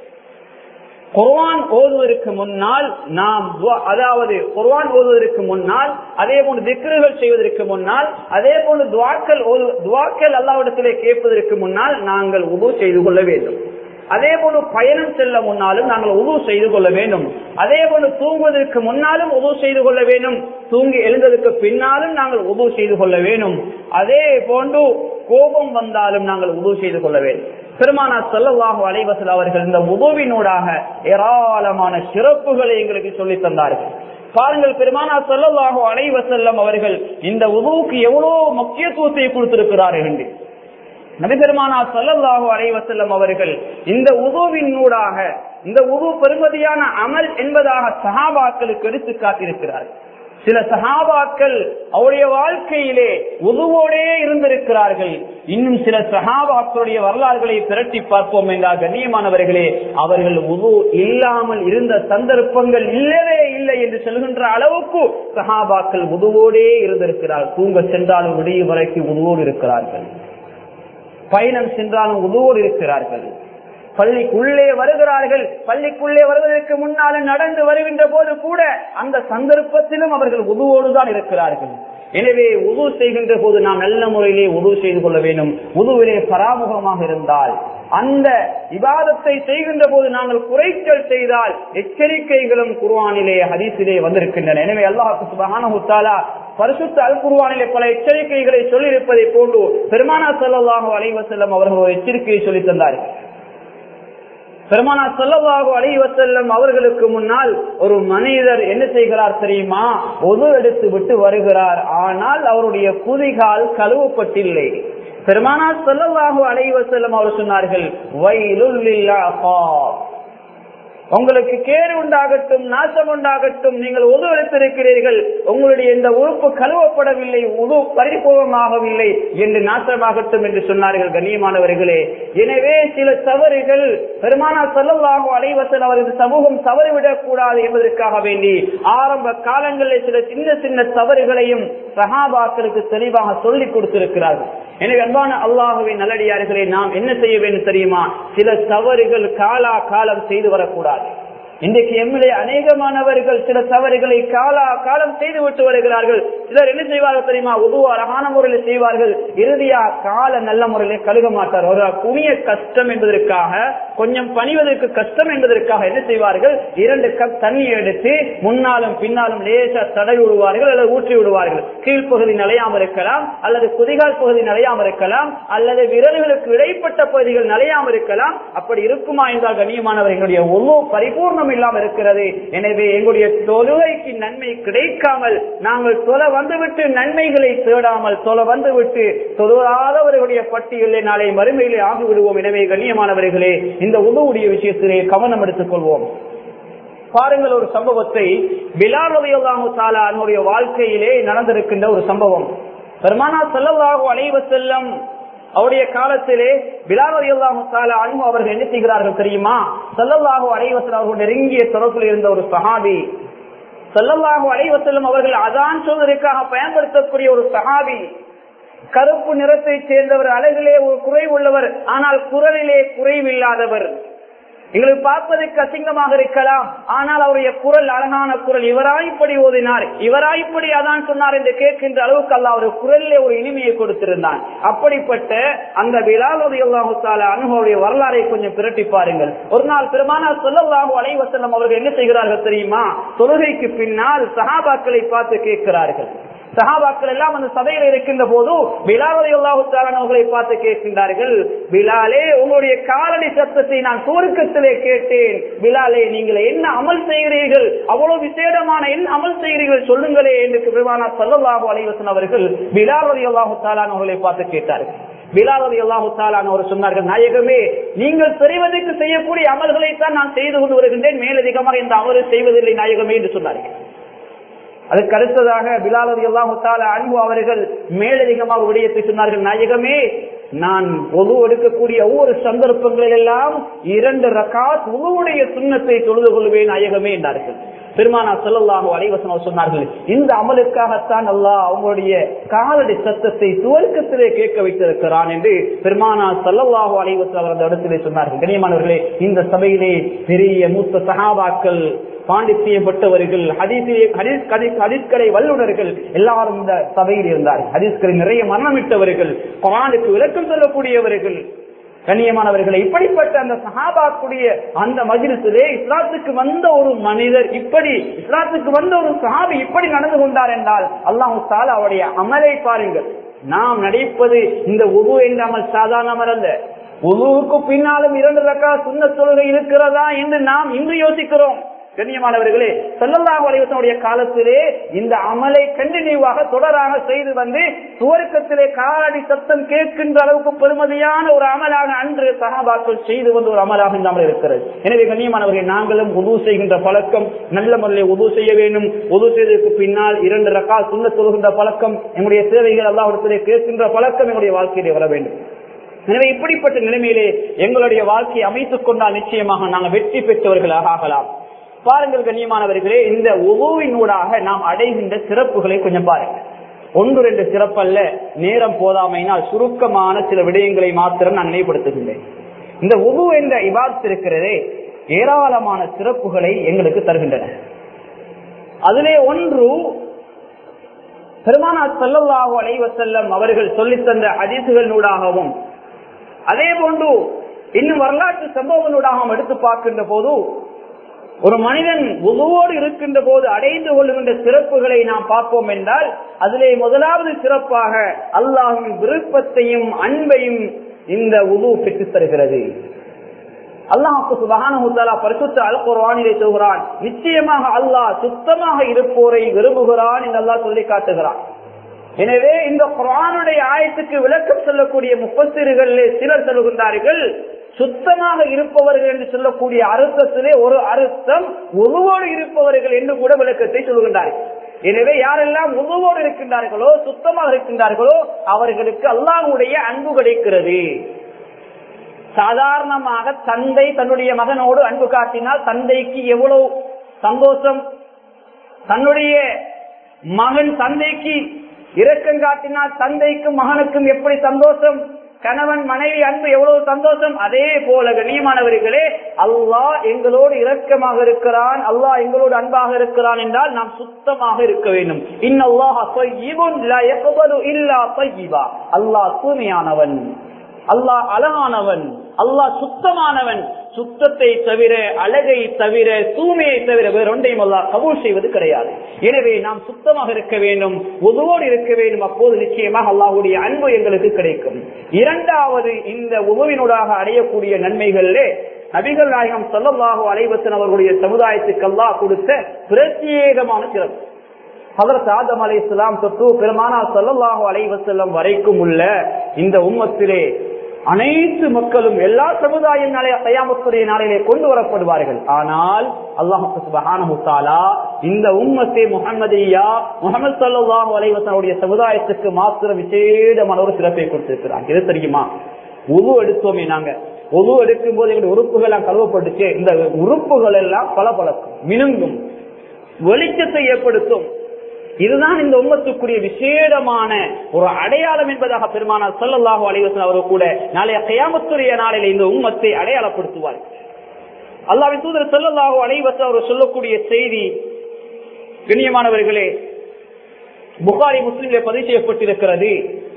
குர்ஆன் ஓதுவதற்கு முன்னால் நாம் துவா- அதாவது குர்ஆன் ஓதுவதற்கு முன்னால் அதே போன்று திக்ருகள் செய்வதற்கு முன்னால் அதே போன்று துவாக்கள் ஓது- துவாக்கள் அல்லாவிடத்திலே கேட்பதற்கு முன்னால் நாங்கள் உது செய்து கொள்ள வேண்டும் அதே போன்று பயணம் செல்ல முன்னாலும் நாங்கள் உது செய்து கொள்ள வேண்டும் அதே போன்று தூங்குவதற்கு முன்னாலும் உது செய்து கொள்ள வேண்டும் தூங்கி எழுந்ததற்கு பின்னாலும் நாங்கள் உது செய்து கொள்ள வேண்டும் அதே போன்று கோபம் வந்தாலும் நாங்கள் உது செய்து கொள்ள வேண்டும் பெருமானா செல்லவாக அலைவசல் அவர்கள் இந்த உதவினூடாக ஏராளமான சிறப்புகளை எங்களுக்கு சொல்லி தந்தார்கள் பாருங்கள் பெருமானா செல்லவாக அலைவசல்லம் அவர்கள் இந்த உதவுக்கு எவ்வளவு முக்கியத்துவத்தை கொடுத்திருக்கிறார்கள் என்று நபிபெருமானா சல்லல்லாஹு அலைவசல்லம் அவர்கள் இந்த உதுவினூடாக இந்த உது பெருமதியான அமல் என்பதாக சஹாபாக்களுக்கு எடுத்து காட்டியிருக்கிறார்கள் சில சஹாபாக்கள் அவருடைய வாழ்க்கையிலே உதுவோடே இருந்திருக்கிறார்கள் இன்னும் சில சஹாபாக்களுடைய வரலாறுகளை திரட்டி பார்ப்போம் என்றால் கண்ணியமானவர்களே அவர்கள் உது இல்லாமல் இருந்த சந்தர்ப்பங்கள் இல்லவே இல்லை என்று சொல்கின்ற அளவுக்கு சஹாபாக்கள் உதுவோடே இருந்திருக்கிறார்கள் தூங்க சென்றாலும் விடிய வரைக்கும் உதுவோடு இருக்கிறார்கள் பயணம் சென்றாலும் உதவோடு இருக்கிறார்கள் பள்ளிக்குள்ளே வருகிறார்கள் பள்ளிக்குள்ளே வருவதற்கு முன்னாலும் நடந்து வருகின்ற போது கூட அந்த சந்தர்ப்பத்திலும் அவர்கள் உதுவோடு தான் இருக்கிறார்கள் எனவே உது செய்கின்ற போது நாம் நல்ல முறையிலே உது செய்து கொள்ள வேண்டும் உதுவிலே பராமுகமாக இருந்தால் அந்த விவாதத்தை செய்கின்ற போது நாங்கள் குறைச்சல் செய்தால் எச்சரிக்கைகளும் குர்வானிலே ஹதீஸிலே வந்திருக்கின்றன எனவே அல்லாஹு சுபஹானஹு தஆலா பரிசுத்த அல் குர்வானிலே பல எச்சரிக்கைகளை சொல்லியிருப்பதை போன்று பெருமானா ஸல்லல்லாஹு அலைஹி வஸல்லம் அவர்கள் ஒரு எச்சரிக்கையை சொல்லி தந்தார்கள் பெருமானா ஸல்லல்லாஹு அலைஹி வஸல்லம் அவர்களுக்கு முன்னால் ஒரு மனிதர் என்ன செய்கிறார் தெரியுமா ஒது எடுத்து விட்டு வருகிறார் ஆனால் அவருடைய குதிகால் கழுவப்பட்டில்லை பெருமானா ஸல்லல்லாஹு அலைஹி வஸல்லம் அவர் சொன்னார்கள் வயலுல் லில் அஃபாப் உங்களுக்கு கேடு உண்டாகட்டும் நாசம் உண்டாகட்டும் நீங்கள் உது எடுத்திருக்கிறீர்கள் உங்களுடைய இந்த உறுப்பு கழுவப்படவில்லை உது பரிபூர்வமாகவில்லை என்று நாசமாகட்டும் என்று சொன்னார்கள் கண்ணியமானவர்களே எனவே சில தவறுகள் பெருமானா செல்லவாக அலைவசல் அவர்கள் சமூகம் தவறிவிடக் கூடாது என்பதற்காக வேண்டி ஆரம்ப காலங்களில் சில சின்ன சின்ன தவறுகளையும் சகாபாக்களுக்கு தெளிவாக சொல்லிக் கொடுத்திருக்கிறார்கள் எனவே அன்பான அல்லாஹுவின் நல்லடியார்களே நாம் என்ன செய்ய வேண்டும் தெரியுமா சில தவறுகள் காலா காலம் செய்து வரக்கூடாது இன்றைக்கு எம்மிலே அநேகமானவர்கள் சில தவறுகளை காலா காலம் செய்து விட்டு வருகிறார்கள் சிலர் என்ன செய்வார்கள் தெரியுமா உது அழகான முறையில் செய்வார்கள் இறுதியா கால நல்ல முறையிலே கழுக மாட்டார் ஒரு குனிய கஷ்டம் என்பதற்காக கொஞ்சம் பணிவதற்கு கஷ்டம் என்பதற்காக என்ன செய்வார்கள் இரண்டு கப் தண்ணி எடுத்து முன்னாலும் பின்னாலும் லேசா தடவி விடுவார்கள் அல்லது ஊற்றி விடுவார்கள் கீழ்ப்பகுதி நலையாம இருக்கலாம் அல்லது குதிகால் பகுதி நலையாம இருக்கலாம் அல்லது விரல்களுக்கு இடைப்பட்ட பகுதிகள் நலையாம இருக்கலாம் அப்படி இருக்குமா என்றால் கண்ணியமானவர்களுடைய ஒவ்வொரு பரிபூர்ணம் இல்லாமல் இருக்கிறது எனவே எங்களுடைய தொழுகைக்கு நன்மை கிடைக்காமல் நாங்கள் தொலை வந்துவிட்டு நன்மைகளை தேடாமல் தொலை வந்துவிட்டு தொழுவாதவர்களுடைய பட்டியலில் நாளை மறுமையிலே ஆகிவிடுவோம் எனவே கண்ணியமானவர்களே இந்த உதவுடைய விஷயத்திலே கவனம் எடுத்துக் கொள்வோம் பாருங்கள் ஒரு சம்பவத்தை பிலாலுடையல்லாஹு தாலா அவனுடைய வாழ்க்கையிலே நடந்திருக்கின்ற ஒரு சம்பவம் பெருமானா செல்லவாக அலைவ செல்லம் அவருடைய காலத்திலே பிலாலுடையல்லாஹு தாலா அன்பு அவர்கள் என்ன செய்கிறார்கள் தெரியுமா செல்லவாக அலைவசல் அவர்கள் நெருங்கிய தொடர்பில் இருந்த ஒரு சஹாபி செல்லவாக அலைவசல்லம் அவர்கள் அதான் சொல்வதற்காக பயன்படுத்தக்கூடிய ஒரு சஹாபி கருப்பு நிறத்தை சேர்ந்தவர் அழகிலே ஒரு குறை உள்ளவர் ஆனால் குரலிலே குறைவில்லாதவர் எங்களுக்கு பார்ப்பதற்கு அசிங்கமாக இருக்கலாம் ஆனால் அவருடைய குரல் அழகான குரல் இவராய்ப்படி ஓதினார் இவராய்ப்படி அதான் சொன்னார் என்று கேட்கின்ற அளவுக்கு அல்ல அவர் குரலிலே ஒரு இனிமையை கொடுத்திருந்தான் அப்படிப்பட்ட அந்த விழாவதி அனுபவடைய வரலாறை கொஞ்சம் பிரட்டி பாருங்கள் ஒரு நாள் பெருமானா சொல்லல்லாஹு அலைவசல்லம் அவர்கள் என்ன செய்கிறார்கள் தெரியுமா தொழுகைக்கு பின்னால் சஹாபாக்களை பார்த்து கேட்கிறார்கள் சஹாபாக்கள் எல்லாம் அந்த சபையில் இருக்கின்ற போது பிலாலை அவர்களை பார்த்து கேட்கின்றார்கள் பிலாலே உங்களுடைய காலடி சத்தத்தை நான் சுருக்கத்திலே கேட்டேன் பிலாலே நீங்கள் என்ன அமல் செய்கிறீர்கள் அவ்வளவு விசேடமான என்ன அமல் செய்கிறீர்கள் சொல்லுங்களே என்று பெருமானா சல்லல்லாஹு அலைவசன் அவர்கள் பிலாலை அல்லாஹு அவர்களை பார்த்து கேட்டார்கள் பிலாவதி அல்லாஹு ஒரு சொன்னார்கள் நாயகமே நீங்கள் பெறுவதற்கு செய்யக்கூடிய அமல்களைத்தான் நான் செய்து கொண்டு வருகின்றேன் மேலதிகமாக இந்த அமலை செய்வதில்லை நாயகமே என்று சொன்னார்கள் அதுக்கு அடுத்ததாக பிலாலதி எல்லாம் அன்பு அவர்கள் மேலதிகமாக விடயத்தை சொன்னார்கள் நாயகமே நான் ஒது எடுக்கக்கூடிய ஒவ்வொரு சந்தர்ப்பங்களில் எல்லாம் இரண்டு ரகாத் உங்களுடைய சுண்ணத்தை தொழுது கொள்வேன் நாயகமே என்றார்கள் பெருமானா செல்லல்லாஹோ அலைவசனம் சொன்னார்கள் இந்த அமலுக்காகத்தான் அல்லாஹ் அவங்களுடைய காலடி சத்தத்தை துவர்க்கத்திலே கேட்க வைத்திருக்கிறான் என்று பெருமானா செல்லல்லாஹோ அலைவசம் அவர் அந்த இடத்திலே சொன்னார்கள் கனியமானவர்களே இந்த சபையிலே பெரிய மூத்த சகாபாக்கள் பாண்டித்தியப்பட்டவர்கள் ஹதீஸ்களை வல்லுநர்கள் எல்லாரும் இந்த சபையில் இருந்தார்கள் ஹதீஸ்களை நிறைய மரணமிட்டவர்கள் குரானுக்கு விளக்கம் சொல்லக்கூடியவர்கள் கண்ணியமானவர்களை இப்படிப்பட்ட அந்த சஹாபாக்குடைய அந்த மஜிலிசிலே இஸ்லாத்துக்கு வந்த ஒரு மனிதர் இப்படி இஸ்லாத்துக்கு வந்த ஒரு சஹாபி இப்படி நடந்து கொண்டார் என்றால் அல்லாஹு தால அவருடைய அமலை பாருங்கள் நாம் நடிப்பது இந்த உபு என்ற அமல் சாதாரண அமல் அல்ல உபுவுக்கு பின்னாலும் இரண்டு ரக்கா சுண்ண தொழுகை இருக்கிறதா என்று நாம் இன்று யோசிக்கிறோம் கண்ணியமானவர்களே செல்லல்லாஹு அலைவசனுடைய காலத்திலே இந்த அமலை கண்டினியூவாக தொடராக செய்து வந்து துவர்க்கத்திலே காலடி சத்தம் கேட்கின்ற அளவுக்கு பெருமதியான ஒரு அமலாக அன்று சகாபாக்கள் செய்து வந்த ஒரு அமலாக இந்த அமல் இருக்கிறது எனவே கண்ணியமானவர்கள் நாங்களும் உதவு செய்கின்ற பழக்கம் நல்ல முறையில் உதவு செய்ய வேண்டும் உதவு செய்ததற்கு பின்னால் இரண்டு ரக்கா சுண்ண தொழுகின்ற பழக்கம் எங்களுடைய சேவைகள் அல்லாவிடத்திலே கேட்கின்ற பழக்கம் எங்களுடைய வாழ்க்கையிலே வர வேண்டும் எனவே இப்படிப்பட்ட நிலைமையிலே எங்களுடைய வாழ்க்கையை அமைத்துக் கொண்டால் நிச்சயமாக நாங்கள் வெற்றி பெற்றவர்களாக ஆகலாம் பாருங்கள் கண்ணியமானவர்களே இந்த ஒவ்வொருவினூடாக நாம் அடைகின்ற சிறப்புகளை கொஞ்சம் பாருங்கள் ஒன்று ரெண்டு சிறப்பல்ல நேரம் போதாமையினால் சுருக்கமான சில விடயங்களை மாத்திரம் நான் நினைவுபடுத்துகின்றேன் இந்த உபு என்ற இவாத் இருக்கிறதே ஏராளமான சிறப்புகளை எங்களுக்கு தருகின்றன அதிலே ஒன்று பெருமானா சல்லல்லாஹு அலைவசல்லம் அவர்கள் சொல்லித்தந்த அதிசுகளினூடாகவும் அதே போன்று இன்னும் வரலாற்று சம்பவங்களூடாகவும் எடுத்து பார்க்கின்ற போது ஒரு மனிதன் உதவோடு இருக்கின்ற போது அடைந்து கொள்கின்ற சிறப்புகளை நாம் பார்ப்போம் என்றால் அதிலே முதலாவது சிறப்பாக அல்லாஹின் விருப்பத்தையும் அன்பையும் இந்த உது பெற்றுத் தருகிறது அல்லாஹுக்கு சுபகான பரிசுத்த அல்குர்வானிலே சொல்கிறான் நிச்சயமாக அல்லாஹ் சுத்தமாக இருப்போரை விரும்புகிறான் என்று அல்லாஹ் சொல்லி காட்டுகிறான் எனவே இந்த குரானுடைய ஆயத்துக்கு விளக்கம் சொல்லக்கூடிய முப்பத்திரிகளிலே சிலர் சொல்கின்றார்கள் சுத்தமாக இருப்பவர்கள் என்று சொல்லக்கூடிய அர்த்தத்திலே ஒரு அர்த்தம் உருவோடு இருப்பவர்கள் என்று கூட விளக்கத்தை சொல்கின்றார்கள் எனவே யாரெல்லாம் உருவோடு இருக்கின்றார்களோ சுத்தமாக இருக்கின்றார்களோ அவர்களுக்கு அல்லாஹுடைய அன்பு கிடைக்கிறது சாதாரணமாக தந்தை தன்னுடைய மகனோடு அன்பு காட்டினால் தந்தைக்கு எவ்வளவு சந்தோஷம் தன்னுடைய மகன் தந்தைக்கு இரக்கம் காட்டினால் தந்தைக்கும் மகனுக்கும் எப்படி சந்தோஷம் கணவன் மனைவி அன்பு எவ்வளவு சந்தோஷம் அதே போல கண்ணியமானவர்களே அல்லாஹ் எங்களோடு இரக்கமாக இருக்கிறான் அல்லாஹ் எங்களோடு அன்பாக இருக்கிறான் என்றால் நாம் சுத்தமாக இருக்க வேண்டும் அல்லாஹ் தூய்மையானவன் அல்லாஹ் அழகானவன் அல்லாஹ் சுத்தமானவன் சுத்தத்தை தவிர அழகை தவிர தூய்மையை தவிர வேறு ஒன்றையும் அல்லா கபூல் செய்வது கிடையாது எனவே நாம் சுத்தமாக இருக்க வேண்டும் உதவோடு இருக்க வேண்டும் அப்போது நிச்சயமாக அல்லாஹுடைய அன்பு எங்களுக்கு கிடைக்கும் இரண்டாவது இந்த உதவினூடாக அடையக்கூடிய நன்மைகளிலே நபிகள் நாயகம் சொல்லல்லாஹு அலைவசன் அவர்களுடைய சமுதாயத்துக்கு அல்லாஹ் கொடுத்த பிரத்யேகமான சிறப்பு ஹதரத் ஆதம் அலை இஸ்லாம் தொற்று பெருமானா சல்லல்லாஹு அலைவசல்லம் வரைக்கும் உள்ள இந்த உம்மத்திலே அனைத்து மக்களும் எல்லா சமுதாய நாளைய கையாமத்துடைய நாளையிலே கொண்டு வரப்படுவார்கள் ஆனால் அல்லாஹாலா இந்த உம்மத்தை முகமதியா முகமது சல்லாஹூ அலைவசனுடைய சமுதாயத்துக்கு மாத்திரம் விசேடமான ஒரு சிறப்பை கொடுத்திருக்கிறாங்க இது தெரியுமா உரு எடுத்தோமே நாங்க உரு எடுக்கும் போது எங்களுடைய உறுப்புகள் எல்லாம் கழுவப்பட்டுச்சு இந்த உறுப்புகள் எல்லாம் பல பழக்கும் மினுங்கும் வெளிச்சத்தை ஏற்படுத்தும் இதுதான் இந்த உம்மத்துக்குரிய விசேடமான ஒரு அடையாளம் என்பதாக பெருமானார் சொல்லல்லாஹு அலைவசன் அவர் கூட நாளைய கையாமத்துடைய நாளில் இந்த உம்மத்தை அடையாளப்படுத்துவார் அல்லாவின் தூதர் சொல்லல்லாஹு அலைவசன் அவர் சொல்லக்கூடிய செய்தி கண்ணியமானவர்களே புகாரி முஸ்லிம்ல பதிவு செய்யப்பட்டிருக்கிறது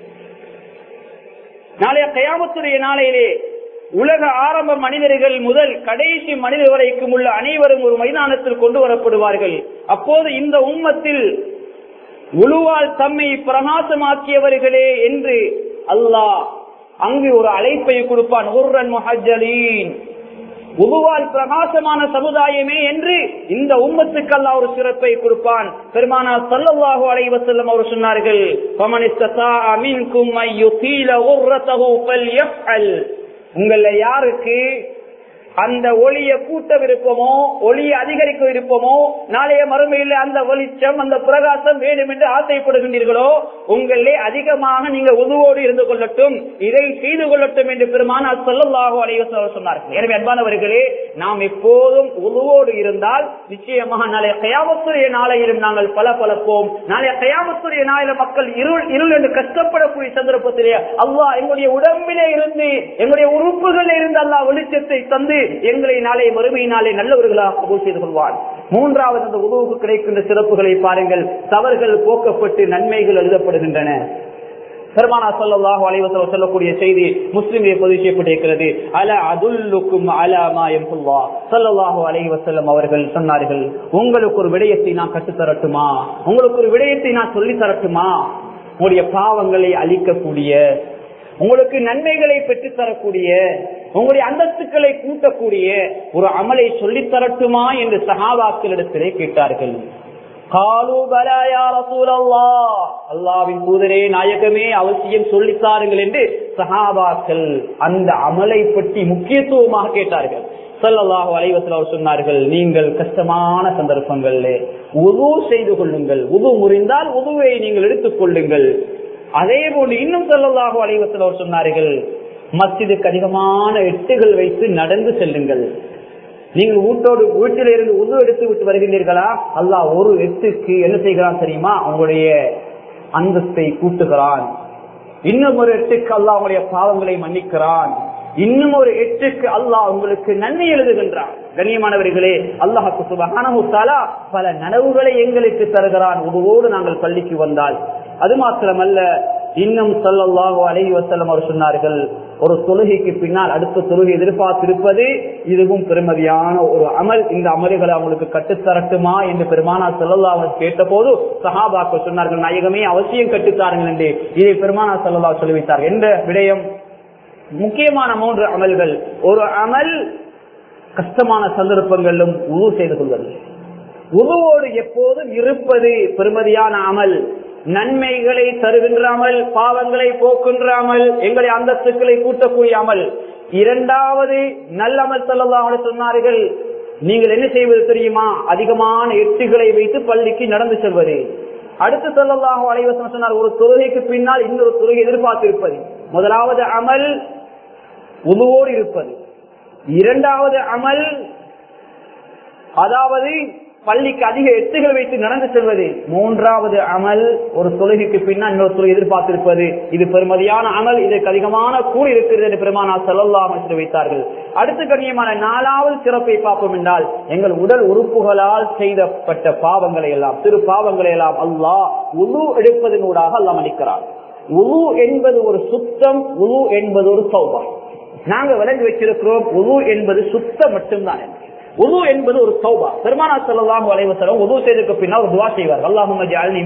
நாளைய கயாமத்துடைய நாளையிலே உலக ஆரம்ப மனிதர்கள் முதல் கடைசி மனிதர் வரைக்கும் உள்ள அனைவரும் ஒரு மைதானத்தில் கொண்டு வரப்படுவார்கள் அப்போது இந்த உம்மத்தில் உழுவால் தம்மை பிரகாசமாக்கியவர்களே என்று அல்லாஹ் அங்கு ஒரு அழைப்பை கொடுப்பான் உர்ரன் முஹஜலீன் உபுவால் பிரகாசமான சமுதாயமே என்று இந்த உம்மத்துக்கு அல்லாஹ் ஒரு சிறப்பை கொடுப்பான் பெருமானா சல்லல்லாஹு அலைஹி வஸல்லம் அவர் சொன்னார்கள் ஃபமன் இஸ்ததாஅ மின்கும் ஐ யுதீல உர்ரதஹு ஃபல்யஃஅல் உங்கள யாருக்கு அந்த ஒளியை கூட்ட விருப்பமோ ஒளியை அதிகரிக்க விருப்பமோ நாளைய மறுமையில் அந்த வெளிச்சம் அந்த பிரகாசம் வேண்டும் என்று ஆசைப்படுகின்றீர்களோ உங்களே அதிகமாக நீங்கள் உதுவோடு இருந்து கொள்ளட்டும் இதை செய்து கொள்ளட்டும் என்று பெருமானார் சொல்லலாக அலைவசம் சொன்னார்கள் எனவே அன்பானவர்களே நாம் எப்போதும் உதுவோடு இருந்தால் நிச்சயமாக நாளைய கயாமத்துடைய நாளையிலும் நாங்கள் பல பலப்போம் நாளைய கயாமத்துடைய நாளில மக்கள் இருள் இருள் என்று கஷ்டப்படக்கூடிய சந்தர்ப்பத்திலே அல்லாஹ் எங்களுடைய உடம்பிலே இருந்து எங்களுடைய உறுப்புகளில் இருந்து அல்லாஹ் வெளிச்சத்தை தந்து எங்களை நாளை மறுமை நாளை நல்லவர்களாக கபூல் செய்து கொள்வார் மூன்றாவது அந்த உணவுக்கு கிடைக்கின்ற சிறப்புகளை பாருங்கள் தவறுகள் போக்கப்பட்டு நன்மைகள் எழுதப்படுகின்றன பெருமானா சொல்லல்லாஹு அலைவசம் சொல்லக்கூடிய செய்தி முஸ்லிமிலே பதிவு செய்யப்பட்டிருக்கிறது அல அதுல்லுக்கும் அலாமாயம் சொல்லா சொல்லல்லாஹு அலைவசல்லம் அவர்கள் சொன்னார்கள் உங்களுக்கு ஒரு விடயத்தை நான் கற்றுத்தரட்டுமா உங்களுக்கு ஒரு விடயத்தை நான் சொல்லி தரட்டுமா உங்களுடைய பாவங்களை அழிக்கக்கூடிய உங்களுக்கு நன்மைகளை பெற்றுத் தரக்கூடிய உங்களுடைய அந்தஸ்துக்களை கூட்டக்கூடிய ஒரு அமலை சொல்லித் தரட்டுமா என்று சகாபாக்களிடத்திலே கேட்டார்கள் அல்லாவின் தூதரே நாயகமே அவசியம் சொல்லித்தாருங்கள் என்று சஹாபாக்கள் அந்த அமலை பற்றி முக்கியத்துவமாக கேட்டார்கள் சல்லல்லாஹு அலைவசல் அவர் சொன்னார்கள் நீங்கள் கஷ்டமான சந்தர்ப்பங்கள்ல உது செய்து கொள்ளுங்கள் உது முறிந்தால் உதுவை நீங்கள் எடுத்துக் கொள்ளுங்கள் அதே போன்று இன்னும் சொல்லலாக அலைவசல் அவர் சொன்னார்கள் மஸ்ஜிதுக்கு அதிகமான எட்டுகள் வைத்து நடந்து செல்லுங்கள் நீங்கள் வீட்டோடு வீட்டில இருந்து உது எடுத்து விட்டு வருகின்றீர்களா அல்லாஹ் ஒரு எட்டுக்கு என்ன செய்கிறான் தெரியுமா உங்களுடைய அந்தஸ்தை கூட்டுகிறான் இன்னும் ஒரு எட்டுக்கு அல்லாஹ் உங்களுடைய பாவங்களை மன்னிக்கிறான் இன்னும் ஒரு எட்டுக்கு அல்லாஹ் உங்களுக்கு நன்மை எழுதுகின்றான் கண்ணியமானவர்களே அல்லாஹுக்கு சுபகானமுத்தாலா பல நனவுகளை எங்களுக்கு தருகிறான் உருவோடு நாங்கள் பள்ளிக்கு வந்தால் அது மாத்திரமல்ல இன்னும் சொல்லல்லாஹோ அலை வசல்லம் அவர் சொன்னார்கள் ஒரு தொழுகைக்கு பின்னால் அடுத்த தொழுகை எதிர்பார்த்திருப்பது இதுவும் பெருமதியான ஒரு அமல் இந்த அமல்களை அவங்களுக்கு கட்டுத்தரட்டுமா என்று பெருமானா செல்லல்லா அவர் கேட்ட போது சஹாபாக்கள் சொன்னார்கள் நாயகமே அவசியம் கட்டுத்தாருங்கள் என்று இதை பெருமானா செல்லல்லா சொல்லி வைத்தார் என்ற விடயம் முக்கியமான மூன்று அமல்கள் ஒரு அமல் கஷ்டமான சந்தர்ப்பங்களிலும் உரு செய்து கொள்வது உருவோடு எப்போதும் இருப்பது பெருமதியான அமல் நன்மைகளை தருகின்ற அமல் பாவங்களை போக்குகின்ற அமல் எங்களை அந்தஸ்துக்களை கூட்டக்கூடிய அமல் இரண்டாவது நல்லமல் செல்லலாம் சொன்னார்கள் நீங்கள் என்ன செய்வது தெரியுமா அதிகமான எட்டுகளை வைத்து பள்ளிக்கு நடந்து செல்வது அடுத்து சொல்லலாம் அலைவசம் சொன்னார் ஒரு தொழுகைக்கு பின்னால் இன்னொரு தொழுகை எதிர்பார்த்திருப்பது முதலாவது அமல் உதுவோடு இருப்பது இரண்டாவது அமல் அதாவது பள்ளிக்கு அதிக எட்டுகள் வைத்து நடந்து செல்வது மூன்றாவது அமல் ஒரு தொழுகைக்கு பின்னால் இன்னொரு தொழுகை எதிர்பார்த்திருப்பது இது பெருமதியான அமல் இதற்கு அதிகமான கூறி இருக்கிறது என்று பெருமானா செல்லல்லாம் வைத்தார்கள் அடுத்து கண்ணியமான நாலாவது சிறப்பை பார்ப்போம் என்றால் எங்கள் உடல் உறுப்புகளால் செய்தப்பட்ட பாவங்களை எல்லாம் சிறு பாவங்களை எல்லாம் அல்லாஹ் உழு எடுப்பதனூடாக அல்லாஹ் மன்னிக்கிறார் உழு என்பது ஒரு சுத்தம் உழு என்பது ஒரு சௌபம் நாங்க விளங்கி வச்சிருக்கிறோம் உழு என்பது சுத்தம் மட்டும்தான் உது என்பது ஒரு சௌபா பெருமானா செல்லாம் வலைவசலம் உது செய்ததுக்கு பின்னால் ஒரு துவா செய்வார் அல்லாஹும்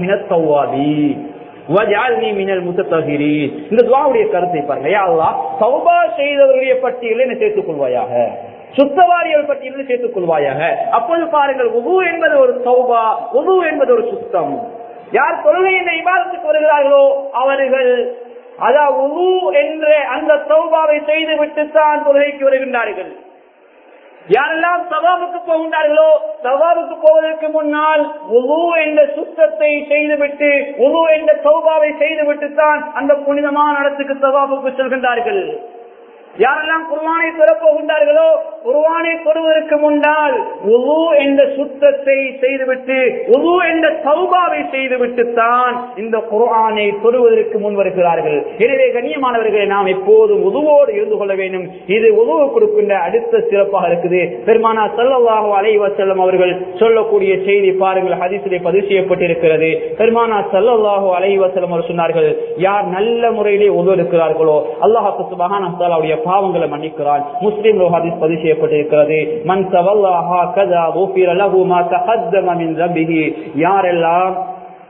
இந்த துவாவுடைய கருத்தை பாருங்க யாழ்லா சௌபா செய்தவர்களுடைய பட்டியலில் என்ன சேர்த்துக் கொள்வாயாக சுத்தவாரிகள் பட்டியலில் சேர்த்துக் கொள்வாயாக அப்போது பாருங்கள் உது என்பது ஒரு சௌபா உது என்பது ஒரு சுத்தம் யார் தொழுகை இந்த விவாதத்துக்கு வருகிறார்களோ அவர்கள் அதாவது உது என்ற அந்த சௌபாவை செய்து விட்டுத்தான் தொழுகைக்கு வருகின்றார்கள் யாரெல்லாம் சவாபுக்கு போகின்றார்களோ சவாபுக்கு போவதற்கு முன்னால் உது என்ற சுத்தத்தை செய்துவிட்டு உது என்ற சௌபாவை செய்துவிட்டுத்தான் அந்த புனிதமான இடத்துக்கு சவாபுக்கு செல்கின்றார்கள் யாரெல்லாம் குர்வானை பெறப்போகின்றார்களோ குர்வானை பெறுவதற்கு முன்னால் உது என்ற சுத்தத்தை செய்துவிட்டு உது என்ற சௌபாவை செய்துவிட்டு தான் இந்த குர்ஆனை தொடுவதற்கு முன் வருகிறார்கள் எனவே கண்ணியமானவர்களை நாம் எப்போதும் உதுவோடு இருந்து கொள்ள வேண்டும் இது உதவு கொடுக்கின்ற அடுத்த சிறப்பாக இருக்குது பெருமானா செல்லவாக அலைவ செல்லம் அவர்கள் சொல்லக்கூடிய செய்தி பாருங்கள் ஹதீசிலே பதிவு செய்யப்பட்டிருக்கிறது பெருமானா செல்லவாக அலைவ செல்லம் அவர் சொன்னார்கள் யார் நல்ல முறையிலே உதவு இருக்கிறார்களோ அல்லாஹு சுபஹானுடைய பாவங்களை மன்னிக்கிறான் முஸ்லிம் ஹதீஸ் பதிவு செய்யப்பட்டிருக்கிறது மன் தவல்லாஹா கதா ஊஃபிர லஹு மா தகத்தம மின் ரப்பிஹி யாரெல்லாம்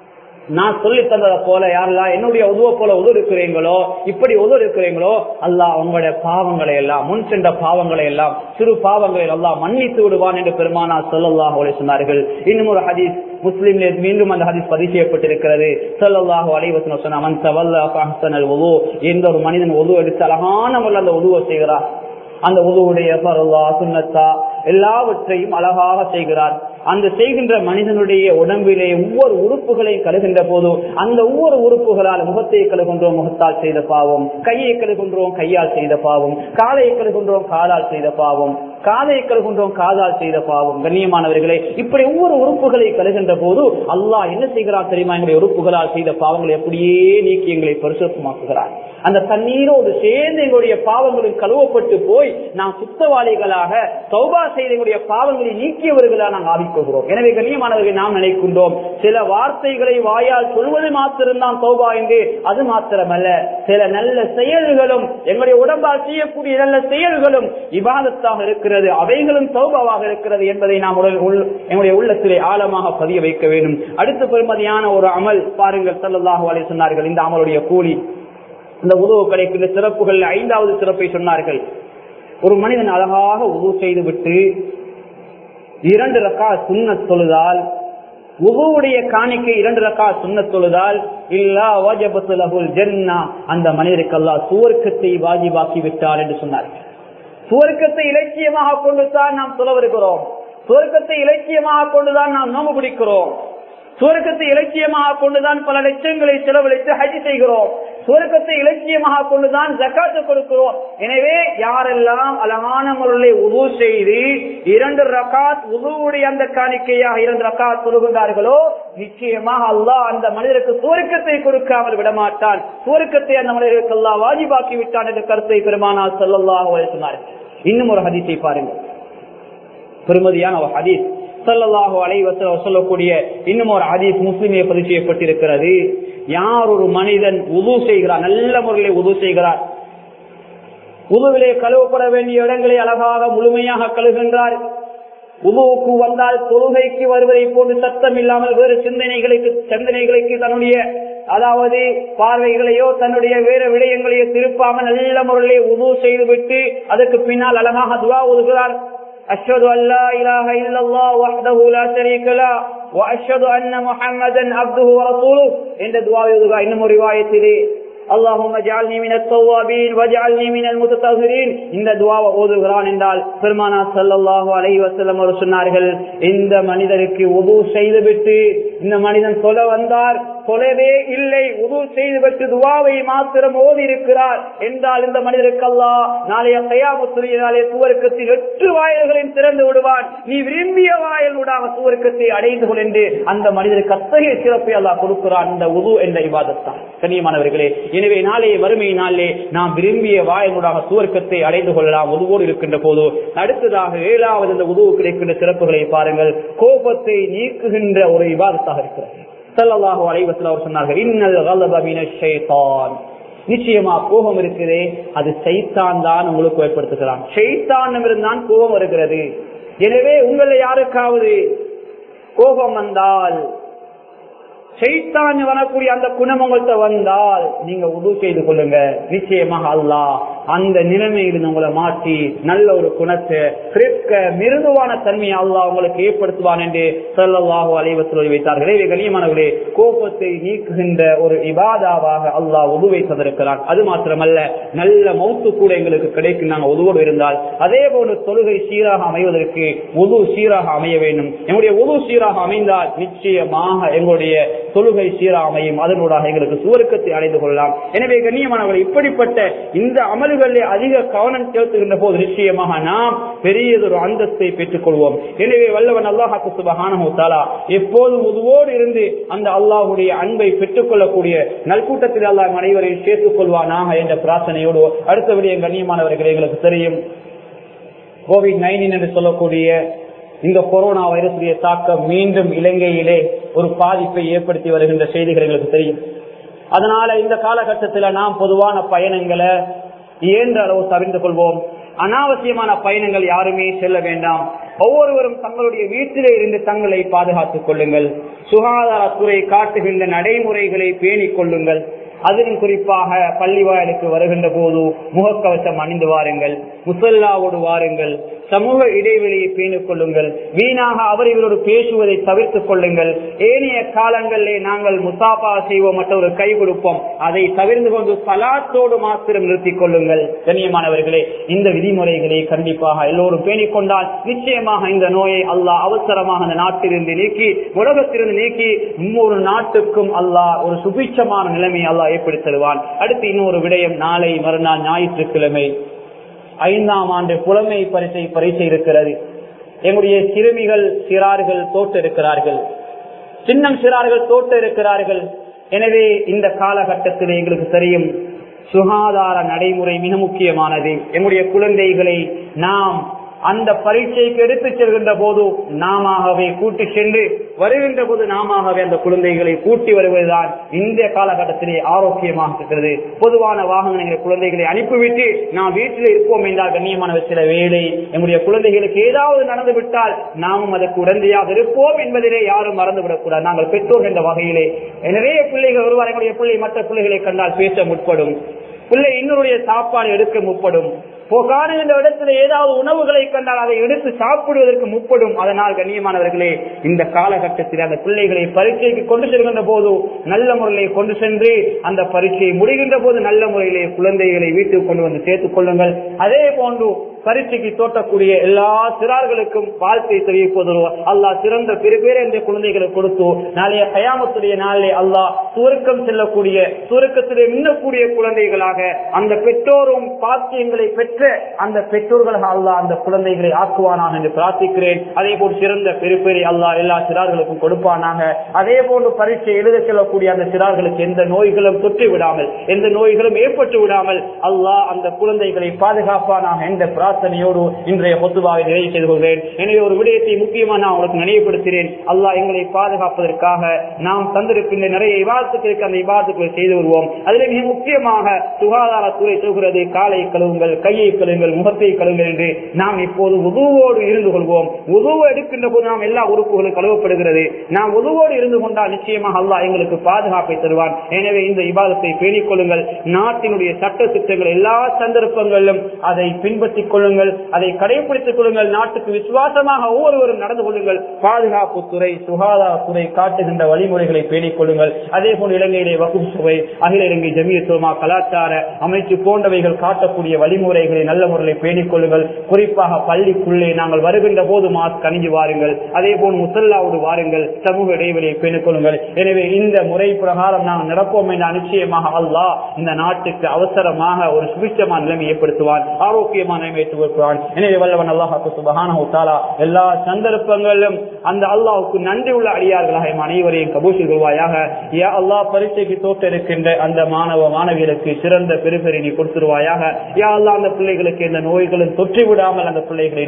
நான் சொல்லி தந்ததை போல யாரெல்லாம் என்னுடைய உதவ போல உதவு இருக்கிறீங்களோ இப்படி உதவு இருக்கிறீங்களோ அல்லாஹ் உங்களுடைய பாவங்களை எல்லாம் முன் சென்ற பாவங்களை எல்லாம் சிறு பாவங்களை எல்லாம் மன்னித்து விடுவான் என்று பெருமானா சொல்லல்லாஹ் சொன்னார்கள் இன்னும் ஒரு ஹதீஸ் முஸ்லீம்ல மீண்டும் அந்த ஹதீஸ் பதிவு செய்யப்பட்டிருக்கிறது சொல்லல்லாஹு அலைவசன சொன்ன அவன் தவல்ல உது எந்த ஒரு மனிதன் உது எடுத்து அழகான முறையில் அந்த உதுவை செய்கிறார் அந்த உதவுடைய பரவா சுண்ணத்தா எல்லாவற்றையும் அழகாக செய்கிறார் அந்த செய்கின்ற மனிதனுடைய உடம்பிலே ஒவ்வொரு உறுப்புகளையும் கழுகின்ற போது அந்த ஒவ்வொரு உறுப்புகளால் முகத்தை கழுகின்றோம் முகத்தால் செய்த பாவம் கையை கழுகின்றோம் கையால் செய்த பாவம் காலை கழுகின்றோம் காலால் செய்த பாவம் காதை கழுகின்றோம் காதால் செய்த பாவம் கண்ணியமானவர்களே இப்படி ஒவ்வொரு உறுப்புகளை கழுகின்ற போது அல்லாஹ் என்ன செய்கிறார் தெரியுமா எங்களுடைய உறுப்புகளால் செய்த பாவங்களை அப்படியே நீக்கி எங்களை பரிசுத்தமாக்குகிறார் அந்த தண்ணீரோடு சேர்ந்து எங்களுடைய பாவங்களும் கழுவப்பட்டு போய் நாம் சுத்தவாளிகளாக சௌபா செய்த எங்களுடைய பாவங்களை நீக்கியவர்களாக நாம் ஆவிக்கொள்கிறோம் எனவே கண்ணியமானவர்கள் நாம் நினைக்கின்றோம் சில வார்த்தைகளை வாயால் சொல்வது மாத்திரம்தான் சௌபா என்று அது மாத்திரமல்ல சில நல்ல செயல்களும் எங்களுடைய உடம்பால் செய்யக்கூடிய நல்ல செயல்களும் விவாதத்தாக இருக்கிறது அவைகளும் சௌபாவாக இருக்கிறது என்பதை நாம் எங்களுடைய உள்ளத்திலே ஆழமாக பதிய வைக்க வேண்டும் அடுத்த பெருமதியான ஒரு அமல் பாருங்கள் சல்லாஹூ அலை சொன்னார்கள் இந்த அமலுடைய கூலி இந்த உதவு கிடைக்கின்ற சிறப்புகள் ஐந்தாவது சிறப்பை சொன்னார்கள் ஒரு மனிதன் அழகாக உதவு செய்து விட்டு இரண்டு ரக்கா சுண்ண தொழுதால் உகுவுடைய காணிக்கை இரண்டு ரக்கா சுண்ண தொழுதால் இல்லா வாஜபத்துலகுல் ஜென்னா அந்த மனிதருக்கு அல்லா சுவர்க்கத்தை வாஜிபாக்கி விட்டார் என்று சொன்னார்கள் சுவர்க்கத்தை இலட்சியமாக கொண்டுதான் நாம் சொல்ல வருகிறோம் சுவர்க்கத்தை இலட்சியமாக கொண்டுதான் நாம் நோம்பு பிடிக்கிறோம் சுவர்க்கத்தை இலட்சியமாக கொண்டுதான் பல லட்சங்களை செலவழித்து ஹஜ் செய்கிறோம் சுவர்க்கத்தை இலட்சியமாக கொண்டுதான் ஜக்காத்து கொடுக்கிறோம் எனவே யாரெல்லாம் அழகான முறையில் உது செய்து இரண்டு ரகாத் உதுவுடைய அந்த காணிக்கையாக இரண்டு ரகாத் சொல்லுகின்றார்களோ நிச்சயமாக அல்லாஹ் அந்த மனிதருக்கு சுவர்க்கத்தை கொடுக்காமல் விடமாட்டான் சுவர்க்கத்தை அந்த மனிதருக்கு அல்லாஹ் வாஜிபாக்கி விட்டான் என்ற கருத்தை பெருமானால் சொல்லல்லாக சொன்னார் இன்னும் ஒரு ஹதீஸை பாருங்கள் பெருமதியான ஒரு ஹதீஸ் சல்லாஹு அலைவச சொல்லக்கூடிய இன்னும் ஒரு ஹதீஸ் முஸ்லிமே பதிவு செய்யப்பட்டிருக்கிறது யார் ஒரு மனிதன் உது செய்கிறார் நல்ல முறையில் உது செய்கிறார் உதுவிலே கழுவப்பட வேண்டிய இடங்களை அழகாக முழுமையாக கழுகின்றார் உதுவுக்கு வந்தால் தொழுகைக்கு வருவதை போன்று சத்தம் இல்லாமல் வேறு சிந்தனைகளுக்கு சிந்தனைகளுக்கு தன்னுடைய அதாவது பார்வைகளையோ தன்னுடைய வேறு விடயங்களையோ திருப்பாமல் நல்ல முறையிலே உது செய்துவிட்டு அதுக்கு பின்னால் அழகாக துவா ஒதுகிறார் أشهد أن لا إله إلا الله وحده لا شريك له وأشهد أن محمدا عبده ورسوله عند دعاء يدعى إنما رواية اللهم اجعلني من التوابين واجعلني من المتطهرين இந்த துவாவை ஓதுகிறான் என்றால் பெருமானா சல்லல்லாஹு அலைஹி வஸல்லம் அவர் சொன்னார்கள் இந்த மனிதருக்கு உது செய்துவிட்டு இந்த மனிதன் சொல்ல வந்தார் சொல்லவே இல்லை உது செய்துவிட்டு துவாவை மாத்திரம் ஓதி இருக்கிறார் என்றால் இந்த மனிதருக்கு அல்லா நாளைய கையாமத்துடைய நாளைய சுவர்க்கத்தில் எட்டு வாயில்களையும் திறந்து விடுவான் நீ விரும்பிய வாயில் ஊடாக சுவர்க்கத்தை அடைந்து கொள் என்று அந்த மனிதருக்கு அத்தகைய சிறப்பை அல்லா கொடுக்கிறான் இந்த உது என்ற இவாதத்தான் கண்ணியமானவர்களே எனவே நாளைய வறுமை நாளிலே நாம் விரும்பிய வாயினூடாக சுவர்க்கத்தை அடைந்து கொள்ளலாம் உதுவோடு இருக்கின்ற போது அடுத்ததாக ஏழாவது இந்த உதவு கிடைக்கின்ற சிறப்புகளை பாருங்கள் கோபத்தை நீக்குகின்ற ஒரு விவாதத்தாக இருக்கிறது சல்லல்லாஹு அலைவசல் அவர் சொன்னார்கள் இன்னல் கலபமின ஷைத்தான் நிச்சயமா கோபம் இருக்குதே அது சைத்தான் தான் உங்களுக்கு ஏற்படுத்துகிறான் ஷைத்தான் இருந்தான் கோபம் வருகிறது எனவே உங்களை யாருக்காவது கோபம் வந்தால் செய்தான் வரக்கூடிய அந்த குணம் உங்கள்கிட்ட வந்தால் நீங்க உது செய்து கொள்ளுங்க நிச்சயமாக அல்லா அந்த நிலைமையில் உங்களை மாற்றி நல்ல ஒரு குணத்தை கிறிஸ்க மிருதுவான தன்மையை அல்லா உங்களுக்கு ஏற்படுத்துவான் என்று சொல்லலாக அலைவத்தில் வைத்தார்களே கண்ணியமானவர்களே கோபத்தை நீக்குகின்ற ஒரு இபாதாவாக அல்லாஹ் உதுவை தந்திருக்கிறான் அது மாத்திரமல்ல நல்ல மௌத்து கூட எங்களுக்கு கிடைக்கும் நாங்கள் உதுவோடு இருந்தால் அதே போன்று தொழுகை சீராக அமைவதற்கு உது சீராக அமைய வேண்டும் எங்களுடைய உது சீராக அமைந்தால் நிச்சயமாக எங்களுடைய தொழுகை சீராமையும் அதனூடாக எங்களுக்கு சுவர்க்கத்தை அடைந்து கொள்ளலாம் எனவே கண்ணியமானவர்கள் இப்படிப்பட்ட இந்த அமல்களிலே அதிக கவனம் செலுத்துகின்ற போது நிச்சயமாக நாம் பெரியதொரு அந்தஸ்தை பெற்றுக் கொள்வோம் எனவே வல்லவன் அல்லாஹாக்கு சுபகானஹாலா எப்போதும் உதுவோடு இருந்து அந்த அல்லாஹுடைய அன்பை பெற்றுக் கொள்ளக்கூடிய நல்கூட்டத்தில் அல்லாஹ் அனைவரையும் சேர்த்துக் கொள்வானாக என்ற பிரார்த்தனையோடு அடுத்தபடி என் கண்ணியமானவர்கள் எங்களுக்கு தெரியும் கோவிட் நைன்டீன் என்று சொல்லக்கூடிய இந்த கொரோனா வைரசுடைய தாக்கம் மீண்டும் இலங்கையிலே ஒரு பாதிப்பை ஏற்படுத்தி வருகின்ற செய்திகள் எங்களுக்கு தெரியும் அதனால இந்த காலகட்டத்தில் நாம் பொதுவான பயணங்களை இயன்ற அளவு தவிர்த்து கொள்வோம் அனாவசியமான பயணங்கள் யாருமே செல்ல வேண்டாம் ஒவ்வொருவரும் தங்களுடைய வீட்டிலே இருந்து தங்களை பாதுகாத்துக் கொள்ளுங்கள் சுகாதாரத்துறை காட்டுகின்ற நடைமுறைகளை பேணிக் கொள்ளுங்கள் அதிலும் குறிப்பாக பள்ளி வாயிலுக்கு வருகின்ற போது முகக்கவசம் அணிந்து வாருங்கள் முசல்லாவோடு வாருங்கள் சமூக இடைவெளியை பேணிக் கொள்ளுங்கள் வீணாக அவர் இவரோடு பேசுவதை தவிர்த்துக் கொள்ளுங்கள் ஏனைய காலங்களிலே நாங்கள் முசாபா செய்வோம் மற்ற ஒரு கை கொடுப்போம் அதை தவிர்த்து கொண்டு சலாத்தோடு மாத்திரம் நிறுத்திக் கொள்ளுங்கள் கண்ணியமானவர்களே இந்த விதிமுறைகளை கண்டிப்பாக எல்லோரும் பேணிக் கொண்டால் நிச்சயமாக இந்த நோயை அல்லாஹ் அவசரமாக அந்த நாட்டிலிருந்து நீக்கி உலகத்திலிருந்து நீக்கி இன்னொரு நாட்டுக்கும் அல்லாஹ் ஒரு சுபிட்சமான நிலைமை அல்லாஹ் ஏற்படுத்திடுவான் அடுத்து இன்னொரு விடயம் நாளை மறுநாள் ஞாயிற்றுக்கிழமை ஐந்தாம் ஆண்டு புலமை பரிசை பரிசை இருக்கிறது எங்களுடைய சிறுமிகள் சிறார்கள் தோற்று இருக்கிறார்கள் சின்னம் சிறார்கள் தோற்று இருக்கிறார்கள் எனவே இந்த காலகட்டத்தில் எங்களுக்கு தெரியும் சுகாதார நடைமுறை மிக முக்கியமானது எங்களுடைய குழந்தைகளை நாம் அந்த பரீட்சைக்கு எடுத்துச் செல்கின்ற போது நாமவே கூட்டி சென்று வருகின்ற போது நாமவே அந்த குழந்தைகளை கூட்டி வருவதுதான் இந்த காலகட்டத்திலே ஆரோக்கியமாக இருக்கிறது பொதுவான வாகனங்களை குழந்தைகளை அனுப்பிவிட்டு நாம் வீட்டில் இருப்போம் என்றால் கண்ணியமான சில வேலை எங்களுடைய குழந்தைகளுக்கு ஏதாவது நடந்து விட்டால் நாமும் அதற்கு உடந்தையாக இருப்போம் என்பதிலே யாரும் மறந்துவிடக் கூடாது நாங்கள் பெற்றோர் என்ற வகையிலே நிறைய பிள்ளைகள் வருவார் எங்களுடைய பிள்ளை மற்ற பிள்ளைகளை கண்டால் பேச முற்படும் பிள்ளை இன்னொருடைய சாப்பாடு எடுக்க முற்படும் காணுகின்ற இடத்துல ஏதாவது உணவுகளை கண்டால் அதை எடுத்து சாப்பிடுவதற்கு முற்படும் அதனால் கண்ணியமானவர்களே இந்த காலகட்டத்தில் அந்த பிள்ளைகளை பரீட்சைக்கு கொண்டு செல்கின்ற போது நல்ல முறையிலே கொண்டு சென்று அந்த பரீட்சையை முடிகின்ற போது நல்ல முறையிலே குழந்தைகளை வீட்டுக்கு கொண்டு வந்து சேர்த்துக் கொள்ளுங்கள் அதே போன்று பரீட்சைக்கு தோட்டக்கூடிய எல்லா சிறார்களுக்கும் வாழ்க்கை தெரிவிப்பது அல்லாஹ் சிறந்த பெரு பேர் என்ற குழந்தைகளை கொடுத்து நாளைய கயாமத்துடைய நாளிலே அல்லாஹ் சுருக்கம் செல்லக்கூடிய சுருக்கத்திலே மின்னக்கூடிய குழந்தைகளாக அந்த பெற்றோரும் பாக்கியங்களை பெற்ற அந்த பெற்றோர்களாக அல்லாஹ் அந்த குழந்தைகளை ஆக்குவானாக என்று பிரார்த்திக்கிறேன் அதே போல் சிறந்த பெரு பேரை அல்லாஹ் எல்லா சிறார்களுக்கும் கொடுப்பானாக அதே போன்று பரீட்சை எழுத செல்லக்கூடிய அந்த சிறார்களுக்கு எந்த நோய்களும் தொற்றி விடாமல் எந்த நோய்களும் ஏற்பட்டு விடாமல் அல்லாஹ் அந்த குழந்தைகளை பாதுகாப்பானாக என்ற பிரார்த்தனையோடு இன்றைய பொத்துவாவை நிறைவு செய்து கொள்கிறேன் எனவே ஒரு விடயத்தை முக்கியமாக நான் உங்களுக்கு நினைவுபடுத்தினேன் அல்லாஹ் எங்களை பாதுகாப்பதற்காக நாம் தந்திருக்கின்ற நிறைய விவாதத்துக்கு அந்த விவாதத்துக்களை செய்து வருவோம் அதில் மிக முக்கியமாக சுகாதாரத்துறை சொல்கிறது காலை கழுவுங்கள் கையை கழுவுங்கள் முகத்தை கழுவுங்கள் என்று நாம் இப்போது உதுவோடு இருந்து கொள்வோம் உதுவு எடுக்கின்ற போது நாம் எல்லா உறுப்புகளும் கழுவப்படுகிறது நாம் உதுவோடு இருந்து கொண்டால் நிச்சயமாக அல்லாஹ் எங்களுக்கு பாதுகாப்பை தருவான் எனவே இந்த விவாதத்தை பேணிக் கொள்ளுங்கள் நாட்டினுடைய சட்ட திட்டங்கள் எல்லா சந்தர்ப்பங்களிலும் அதை பின்பற்றிக் கொள்ளுங்கள் அதை கடைபிடித்துக் கொள்ளுங்கள் நாட்டுக்கு விசுவாசமாக ஒவ்வொருவரும் நடந்து கொள்ளுங்கள் பாதுகாப்பு துறை சுகாதாரத்துறை காட்டுகின்ற வழிமுறைகளை பேணிக் கொள்ளுங்கள் அதே போல் இலங்கையிலே வகுப்பு சுவை அகில இலங்கை ஜமியத்துவமா கலாச்சார அமைச்சு போன்றவைகள் காட்டக்கூடிய வழிமுறைகளை நல்ல முறையில் பேணிக் கொள்ளுங்கள் குறிப்பாக பள்ளிக்குள்ளே நாங்கள் வருகின்ற போது மாஸ்க் அணிஞ்சு வாருங்கள் அதே போல் முசல்லாவோடு வாருங்கள் சமூக இடைவெளியை பேணிக் கொள்ளுங்கள் எனவே இந்த முறை பிரகாரம் நாங்கள் நிரப்போம் என்ற நிச்சயமாக அல்லாஹ் இந்த நாட்டுக்கு அவசரமாக ஒரு சுபிச்சமான நிலைமை ஏற்படுத்துவான் ஆரோக்கியமான நிலைமை ஏற்படுத்துவான் எனவே வல்லவன் அல்லாஹாக்கு சுபகான எல்லா சந்தர்ப்பங்களிலும் அந்த அல்லாஹுக்கு நன்றி உள்ள அடியார்களாக எம் அனைவரையும் கபூசி கொள்வாயாக யா அல்லாஹ் பரீட்சைக்கு தோற்றிருக்கின்ற அந்த மாணவ மாணவியருக்கு சிறந்த பெருபெறி நீ கொடுத்துருவாயாக யா அல்லாஹ் அந்த பிள்ளைகளுக்கு இந்த நோய்களும் தொற்றி விடாமல் அந்த பிள்ளைகளை